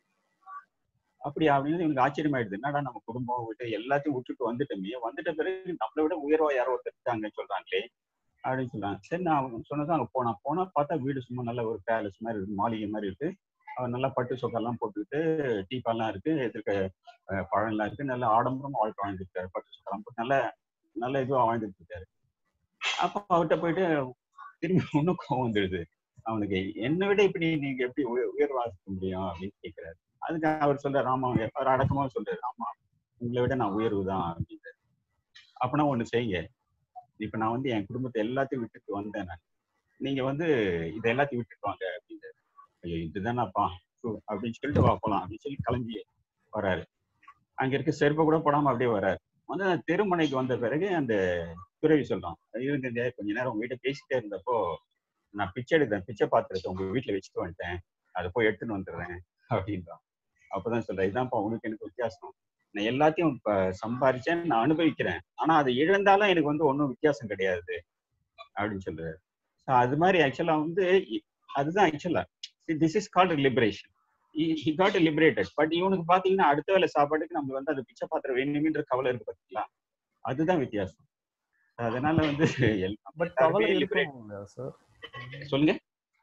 அப்படி அப்படின்னு இவனுக்கு ஆச்சரியமாயிடுது என்னடா நம்ம குடும்பம் விட்டு எல்லாத்தையும் விட்டுட்டு வந்துட்டோமே வந்துட்ட பிறகு நம்மளை விட உயர்வா யாரோ ஒருத்தர் இருக்காங்கன்னு சொல்றாங்களே அப்படின்னு சொல்றாங்க சரி நான் அவங்க சொன்னதான் அங்க போனா போனா பார்த்தா வீடு சும்மா நல்ல ஒரு பேலஸ் மாதிரி இருக்கு மாளிகை மாதிரி இருக்கு அவர் நல்லா பட்டு சொக்கெல்லாம் போட்டுக்கிட்டு டீப்பாலாம் இருக்கு எதிர்க்க அஹ், பழம்லாம் இருக்கு நல்ல ஆடம்பரமா வாழ்க்கை வாழ்ந்துருக்காரு பட்டு சொக்கெல்லாம் போட்டு நல்ல நல்ல இதுவா வாழ்ந்துட்டு இருக்காரு அப்ப அவர்கிட்ட போயிட்டு திரும்பி இன்னும் கோவம் வந்துடுது அவனுக்கு என்னை விட இப்படி நீங்க எப்படி உய- உயர்வா இருக்க முடியும் அப்படின்னு கேட்கிறாரு அதுக்கு அவர் சொல்றாரு ஆமா அவர் அடக்கமா சொல்றாரு ஆமா உங்களை விட நான் உயர்வு தான் அப்படின்றாரு அப்பனா ஒண்ணு செய்யுங்க இப்ப நான் வந்து என் குடும்பத்தை எல்லாத்தையும் விட்டுட்டு வந்தேன் நான் நீங்க வந்து இதை எல்லாத்தையும் விட்டுட்டு வாங்க அப்படின்றாரு ஐயோ இதுதானப்பா சு, அப்படின்னு சொல்லிட்டு வா போலாம் அப்படின்னு சொல்லி கிளம்பி வராரு அங்க இருக்க செருப்பை கூட போடாம அப்படியே வராரு வந்து அந்த தெருமுனைக்கு வந்த பிறகு அந்த துறவி சொல்றான் இருங்க இந்த கொஞ்ச நேரம் உங்க வீட்டை பேசிட்டே இருந்தப்போ நான் பிச்சை எடுத்தேன் பிச்சை பாத்திரத்தை உங்க வீட்டுல வச்சுட்டு வந்துட்டேன் அதை போய் எடுத்துன்னு வந்துடுறேன் அப்படின்றான் அப்பதான் சொல்றேன் இதான்ப்பா உனக்கு எனக்கு வித்தியாசம் நான் எல்லாத்தையும் இப்ப சம்பாரிச்சேன் நான் அனுபவிக்கிறேன் ஆனா அதை இழந்தாலும் எனக்கு வந்து ஒன்றும் வித்தியாசம் கிடையாது அப்படின்னு சொல்றாரு So அது மாதிரி ஆக்சுவலா வந்து இ- அதுதான் actually this is called liberation he got liberated but இவனுக்கு பாத்தீங்கன்னா அடுத்த வேலை சாப்பாட்டுக்கு நம்ம வந்து அந்த பிச்சை பாத்திரம் வேணுமேன்ற கவலை இருக்கு பாத்தீங்களா அதுதான் வித்தியாசம் அதனால வந்து எல்லாம் பட் கவலை எல்லாருமே liberate- இருக்கணும் இல்லையா சார் சொல்லுங்க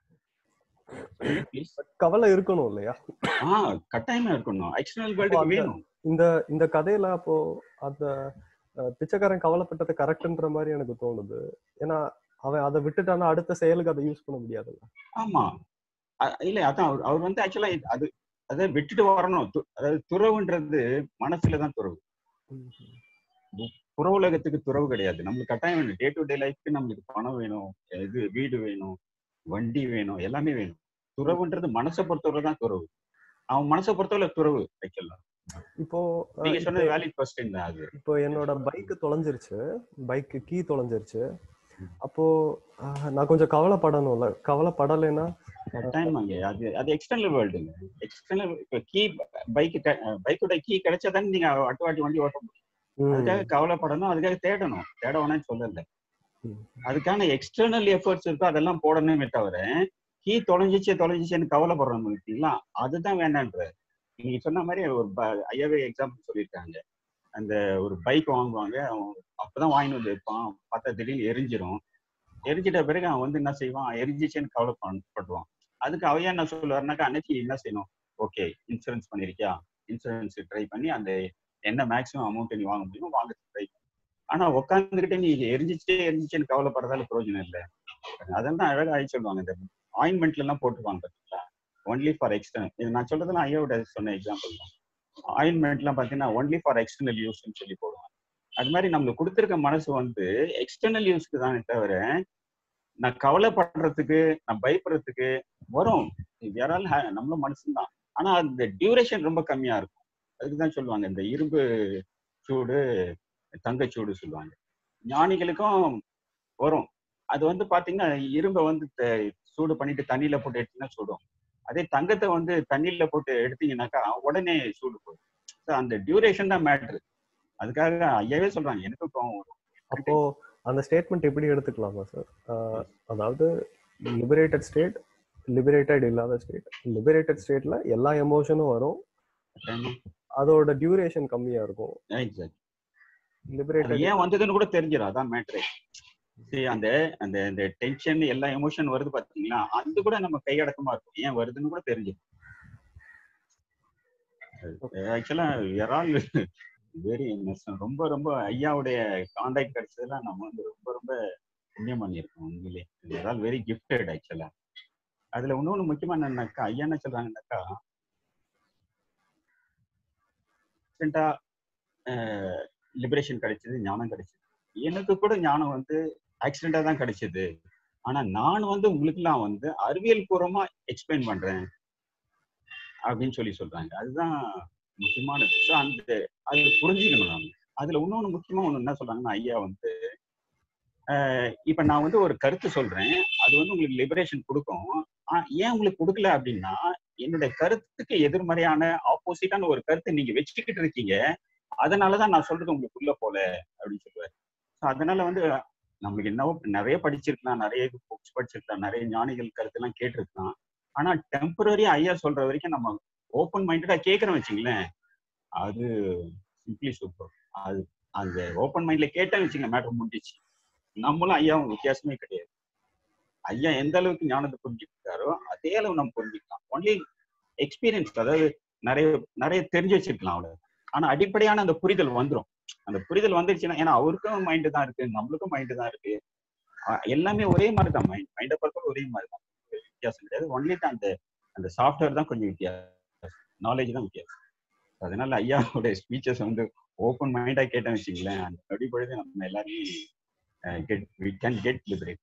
ப்ளீஸ் கவலை இருக்கணும் இல்லையா ஆ கட்டாயமா இருக்கணும் எக்ஸ்டர்னல் அப்போ வேர்ல்டுக்கு அந்த வேணும் இந்த இந்த கதையில அப்போ அந்த அஹ், பிச்சைக்காரன் கவலைப்பட்டது கரெக்ட்ன்ற மாதிரி எனக்கு தோணுது ஏன்னா அவன் அதை விட்டுட்டானா அடுத்த செயலுக்கு அதை யூஸ் பண்ண முடியாதுல்ல ஆமா அ- இல்ல அதான் அவர் அவர் வந்து ஆக்சுவலா அது அதை விட்டுட்டு வரணும் து- அதாவது துறவுன்றது மனசுல தான் துறவு புற உலகத்துக்கு துறவு கிடையாது நம்மளுக்கு கட்டாயம் வேணும் டே டு டே லைஃப்க்கு நம்மளுக்கு பணம் வேணும் இது வீடு வேணும் வண்டி வேணும் எல்லாமே வேணும் துறவுன்றது மனசை பொறுத்தவரை தான் துறவு அவன் மனசை பொறுத்தவரை துறவு ஆக்சுவலா இப்போ அஹ், நீங்க இப்போ சொன்னது வேலிட் கொஸ்டின் தான் அது இப்போ என்னோட பைக் தொலைஞ்சிருச்சு பைக்கு கீ தொலைஞ்சிருச்சு அப்போ அஹ், நான் கொஞ்சம் கவலைப்படணும்ல கவலைப்படலைன்னா கட்டாயமாங்க அது அது எக்ஸ்டர்னல் வேர்ல்டுங்க எக்ஸ்டர்னல் இப்போ கீ பைக் பைக்கோட கீ கிடைச்சா தானே நீங்க அட்டு வாட்டி வண்டி ஓட்ட முடியும் ம், அதுக்காக கவலைப்படணும் அதுக்காக தேடணும் தேட வேணாம்னு சொல்லல ம். அதுக்கான எக்ஸ்டர்னல் எஃபர்ட்ஸ் இருக்கோ அதெல்லாம் போடணுமே தவிர கீ தொலைஞ்சிச்சு தொலைஞ்சிச்சுன்னு கவலைப்படுறோம் பார்த்தீங்களா அதுதான் வேண்டான்ற நீங்க சொன்ன மாதிரி ஒரு ப- ஐயாவே எக்ஸாம்பிள் சொல்லியிருக்காங்க அந்த ஒரு பைக் வாங்குவாங்க அவன் அப்பதான் வாங்கிட்டு வந்து இருப்பான் பார்த்தா திடீர்னு எரிஞ்சிரும் எரிஞ்சிட்ட பிறகு அவன் வந்து என்ன செய்வான் எரிஞ்சிச்சுன்னு கவலைப்படுவான் அதுக்கு அவன் என்ன சொல்லுவாருனாக்கா அன்னைக்கு என்ன செய்யணும் ஓகே இன்சூரன்ஸ் பண்ணிருக்கியா இன்சூரன்ஸ் ட்ரை பண்ணி அந்த என்ன மேக்ஸிமம் அமௌண்ட் நீ வாங்க முடியுமோ வாங்க ட்ரை ஆனா உட்காந்துக்கிட்டே நீ எரிஞ்சிச்சே எரிஞ்சிச்சுன்னு கவலைப்படுறதால பிரயோஜனம் இல்லை அதெல்லாம் அழகா ஆகி சொல்லுவாங்க இந்த ஆயின்மெண்ட்ல எல்லாம் போட்டுருவாங்க பார்த்தீங்களா ஒன்லி ஃபார் எக்ஸ்டர்னல் இது நான் சொல்றதெல்லாம் ஐயோட சொன்ன எக்ஸாம்பிள் தான் ஆயின்மெண்ட்லாம் பார்த்தீங்கன்னா ஒன்லி ஃபார் எக்ஸ்டர்னல் யூஸ்ன்னு சொல்லி போடுவாங்க அது மாதிரி நம்மளுக்கு கொடுத்துருக்க மனசு வந்து எக்ஸ்டர்னல் யூஸ்க்கு தானே தவிர நான் கவலைப்படுறதுக்கு நான் பயப்படுறதுக்கு வரும் யாராலும் ஹே- நம்மளும் மனுஷன்தான் ஆனா அந்த டியூரேஷன் ரொம்ப கம்மியா இருக்கும் அதுக்கு தான் சொல்லுவாங்க இந்த இரும்பு சூடு தங்கச்சூடு சொல்லுவாங்க ஞானிகளுக்கும் வரும் அது வந்து பாத்தீங்கன்னா இரும்பை வந்து த- சூடு பண்ணிட்டு தண்ணியில போட்டு எடுத்தீங்கன்னா சுடும் அதே தங்கத்தை வந்து தண்ணியில போட்டு எடுத்தீங்கன்னாக்கா உடனே சூடு போடும் So அந்த டியூரேஷன் தான் மேட்ரு அதுக்காக ஐயாவே சொல்றாங்க எனக்கு கோவம் வரும் அப்போ அந்த ஸ்டேட்மெண்ட் எப்படி எடுத்துக்கலாமா சார் அதாவது லிபரேட்டட் ஸ்டேட் லிபரேட்டட் இல்லாத ஸ்டேட் லிபரேட்டட் ஸ்டேட்ல எல்லா எமோஷனும் வரும் அதோட டியூரேஷன் கம்மியா இருக்கும் Exactly. அது லிபரேட்டட் ஏன் வந்ததுன்னு கூட தெரிஞ்சிடும் அதான் மேட்ரே சரி அந்த அந்த இந்த டென்ஷன் எல்லா எமோஷன் வருது பாத்தீங்களா அது கூட நம்ம கையடக்கமா இருக்கும் ஏன் வருதுன்னு கூட தெரிஞ்சிடும் ஆக்சுவலா யாரால் வெரி ரொம்ப ரொம்ப ஐயாவுடைய கான்டாக்ட் கிடைச்சதுல நம்ம வந்து ரொம்ப ரொம்ப புண்ணியம் பண்ணியிருக்கோம் உண்மையிலே யாரால் வெரி கிஃப்டட் ஆக்சுவலா அதுல இன்னொன்னு முக்கியமா என்னன்னாக்கா ஐயா என்ன சொல்றாங்கன்னாக்கா ரீசெண்டா லிபரேஷன் கிடைச்சது ஞானம் கிடைச்சது எனக்கு கூட ஞானம் வந்து ஆக்சிடென்டா தான் கிடைச்சது ஆனா நான் வந்து உங்களுக்குலாம் வந்து அறிவியல் பூர்வமா எக்ஸ்பிளைன் பண்றேன் அப்படின்னு சொல்லி சொல்றாங்க அதுதான் முக்கியமானது ஸோ அந்த அது புரிஞ்சுக்கணும் நாம அதுல இன்னொன்னு முக்கியமா ஒண்ணு என்ன சொல்றாங்கன்னா ஐயா வந்து ஆஹ் இப்ப நான் வந்து ஒரு கருத்து சொல்றேன் அது வந்து உங்களுக்கு லிபரேஷன் கொடுக்கும் ஆ- ஏன் உங்களுக்கு கொடுக்கல அப்படின்னா என்னுடைய கருத்துக்கு எதிர்மறையான ஆப்போசிட்டான ஒரு கருத்தை நீங்க வச்சுக்கிட்டு இருக்கீங்க அதனாலதான் நான் சொல்றது உங்களுக்கு உள்ள போல அப்படின்னு சொல்லுவாரு So அதனால வந்து நம்மளுக்கு என்னவோ நிறைய படிச்சிருக்கலாம் நிறைய புக்ஸ் படிச்சிருக்கலாம் நிறைய ஞானிகள் கருத்தெல்லாம் கேட்டிருக்கலாம் ஆனா டெம்பரரி ஐயா சொல்ற வரைக்கும் நம்ம ஓப்பன் மைண்டடா கேட்கறோம் வச்சுங்களேன் அது சிம்பிளி சூப்பர் அது அந்த ஓப்பன் மைண்ட்ல கேட்டேன்னு வச்சுங்க மேட்டர் முடிஞ்சிச்சு நம்மளும் ஐயாவும் வித்தியாசமே கிடையாது ஐயா எந்த அளவுக்கு ஞானத்தை புரிஞ்சுக்கிட்டாரோ அதே அளவு நம்ம புரிஞ்சுக்கலாம் ஒன்லி எக்ஸ்பீரியன்ஸ் அதாவது நிறைய நிறைய தெரிஞ்சு வச்சிருக்கலாம் அவ்வளவு ஆனா அடிப்படையான அந்த புரிதல் வந்துரும் அந்த புரிதல் வந்துருச்சுன்னா ஏன்னா அவருக்கும் மைண்டு தான் இருக்கு நம்மளுக்கும் மைண்டு தான் இருக்கு அஹ் எல்லாமே ஒரே மாதிரி தான் மைண்ட் மைண்டை பொறுத்தவரை ஒரே மாதிரி தான் வித்தியாசம் கிடையாது ஒன்லி தான் அந்த அந்த சாஃப்ட்வேர் தான் கொஞ்சம் வித்தியாசம் நாலேஜ் தான் வித்தியாசம் அதனால ஐயாவோட ஸ்பீச்சஸ் வந்து ஓப்பன் மைண்டா கேட்டேன்னு வச்சுங்களேன் அந்த நொடி பொழுது நம்ம எல்லாரையும் get we can get liberate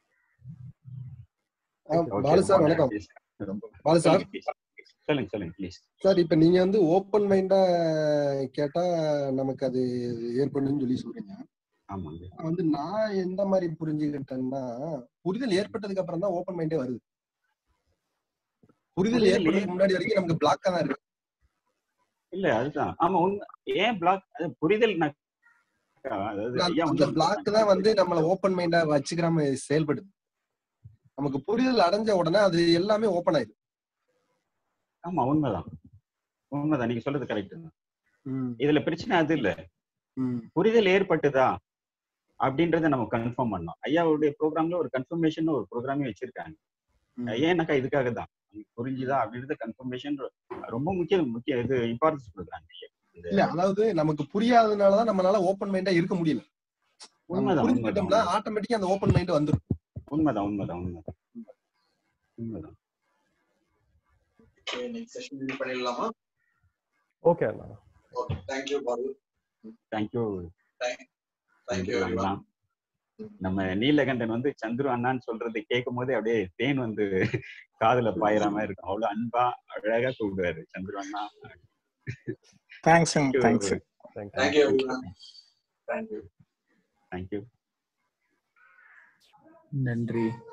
Balu sir வணக்கம் பாலு சார் சொல்லுங்க சொல்லுங்க ப்ளீஸ் சார் இப்ப நீங்க வந்து ஓப்பன் மைண்டா கேட்டா நமக்கு அது ஏற்படும்னு சொல்லி சொல்றீங்க ஆமாங்க வந்து நான் எந்த மாதிரி புரிஞ்சுக்கிட்டேன்னா புரிதல் ஏற்பட்டதுக்கு அப்புறம் தான் ஓப்பன் மைண்டே வருது புரிதல் புரிதல் ஏற்படுறதுக்கு முன்னாடி வரைக்கும் நமக்கு பிளாக்கா தான் இருக்கு இல்ல அதுதான் ஆமா உண்மை ஏன் பிளாக் அது புரிதல் நான் அதாவது ஐயா அந்த வந்து பிளாக் தான் வந்து நம்மள ஓப்பன் மைண்டா வச்சுக்கிறாம செயல்படுது நமக்கு புரிதல் அடைஞ்ச உடனே அது எல்லாமே ஓப்பன் ஆயிடுது ஆமா உண்மைதான் உண்மைதான் நீங்க சொல்றது கரெக்ட் தான் இதுல பிரச்சனை அது இல்ல புரிதல் ஏற்பட்டுதா அப்படின்றத நம்ம கன்ஃபார்ம் பண்ணோம் ஐயாவுடைய ப்ரோக்ராம்ல ஒரு கன்ஃபர்மேஷன் ஒரு ப்ரோக்ராமே வச்சிருக்காங்க ஏன்னாக்கா இதுக்காக தான் உங்களுக்கு புரிஞ்சுதா அப்படின்றத கன்ஃபர்மேஷன் ரொம்ப முக்கிய முக்கிய இது இம்பார்ட்டன்ஸ் கொடுக்குறாங்க ஐயா. இந்த இல்ல அதாவது நமக்கு புரியாததுனாலதான் நம்மளால ஓப்பன் மைண்டா இருக்க முடியல நம்ம உண்மைதான் புரிஞ்சுக்கிட்டோம்னா உண்மைதான் ஆட்டோமேட்டிக்கா அந்த ஓப்பன் மைண்ட் வந்துடும் உண்மைதான் உண்மைதான் உண்மைதான் உண்மைதான் இன்னைக்கு செஷன் இது பண்ணிடலாமா ஓகே அண்ணா ஓகே தேங்க்யூ பாரு தேங்க்யூ தேங்க்யூ அண்ணா நம்ம நீலகண்டன் வந்து சந்துரு அண்ணான்னு சொல்றது கேட்கும் போதே அப்படியே தேன் வந்து காதுல பாயிற மாதிரி இருக்கும் அவ்வளவு அன்பா அழகா கூப்பிடுவாரு சந்துரு அண்ணா தேங்க்ஸுங்க thanks thank you everyone thank you thank you நன்றி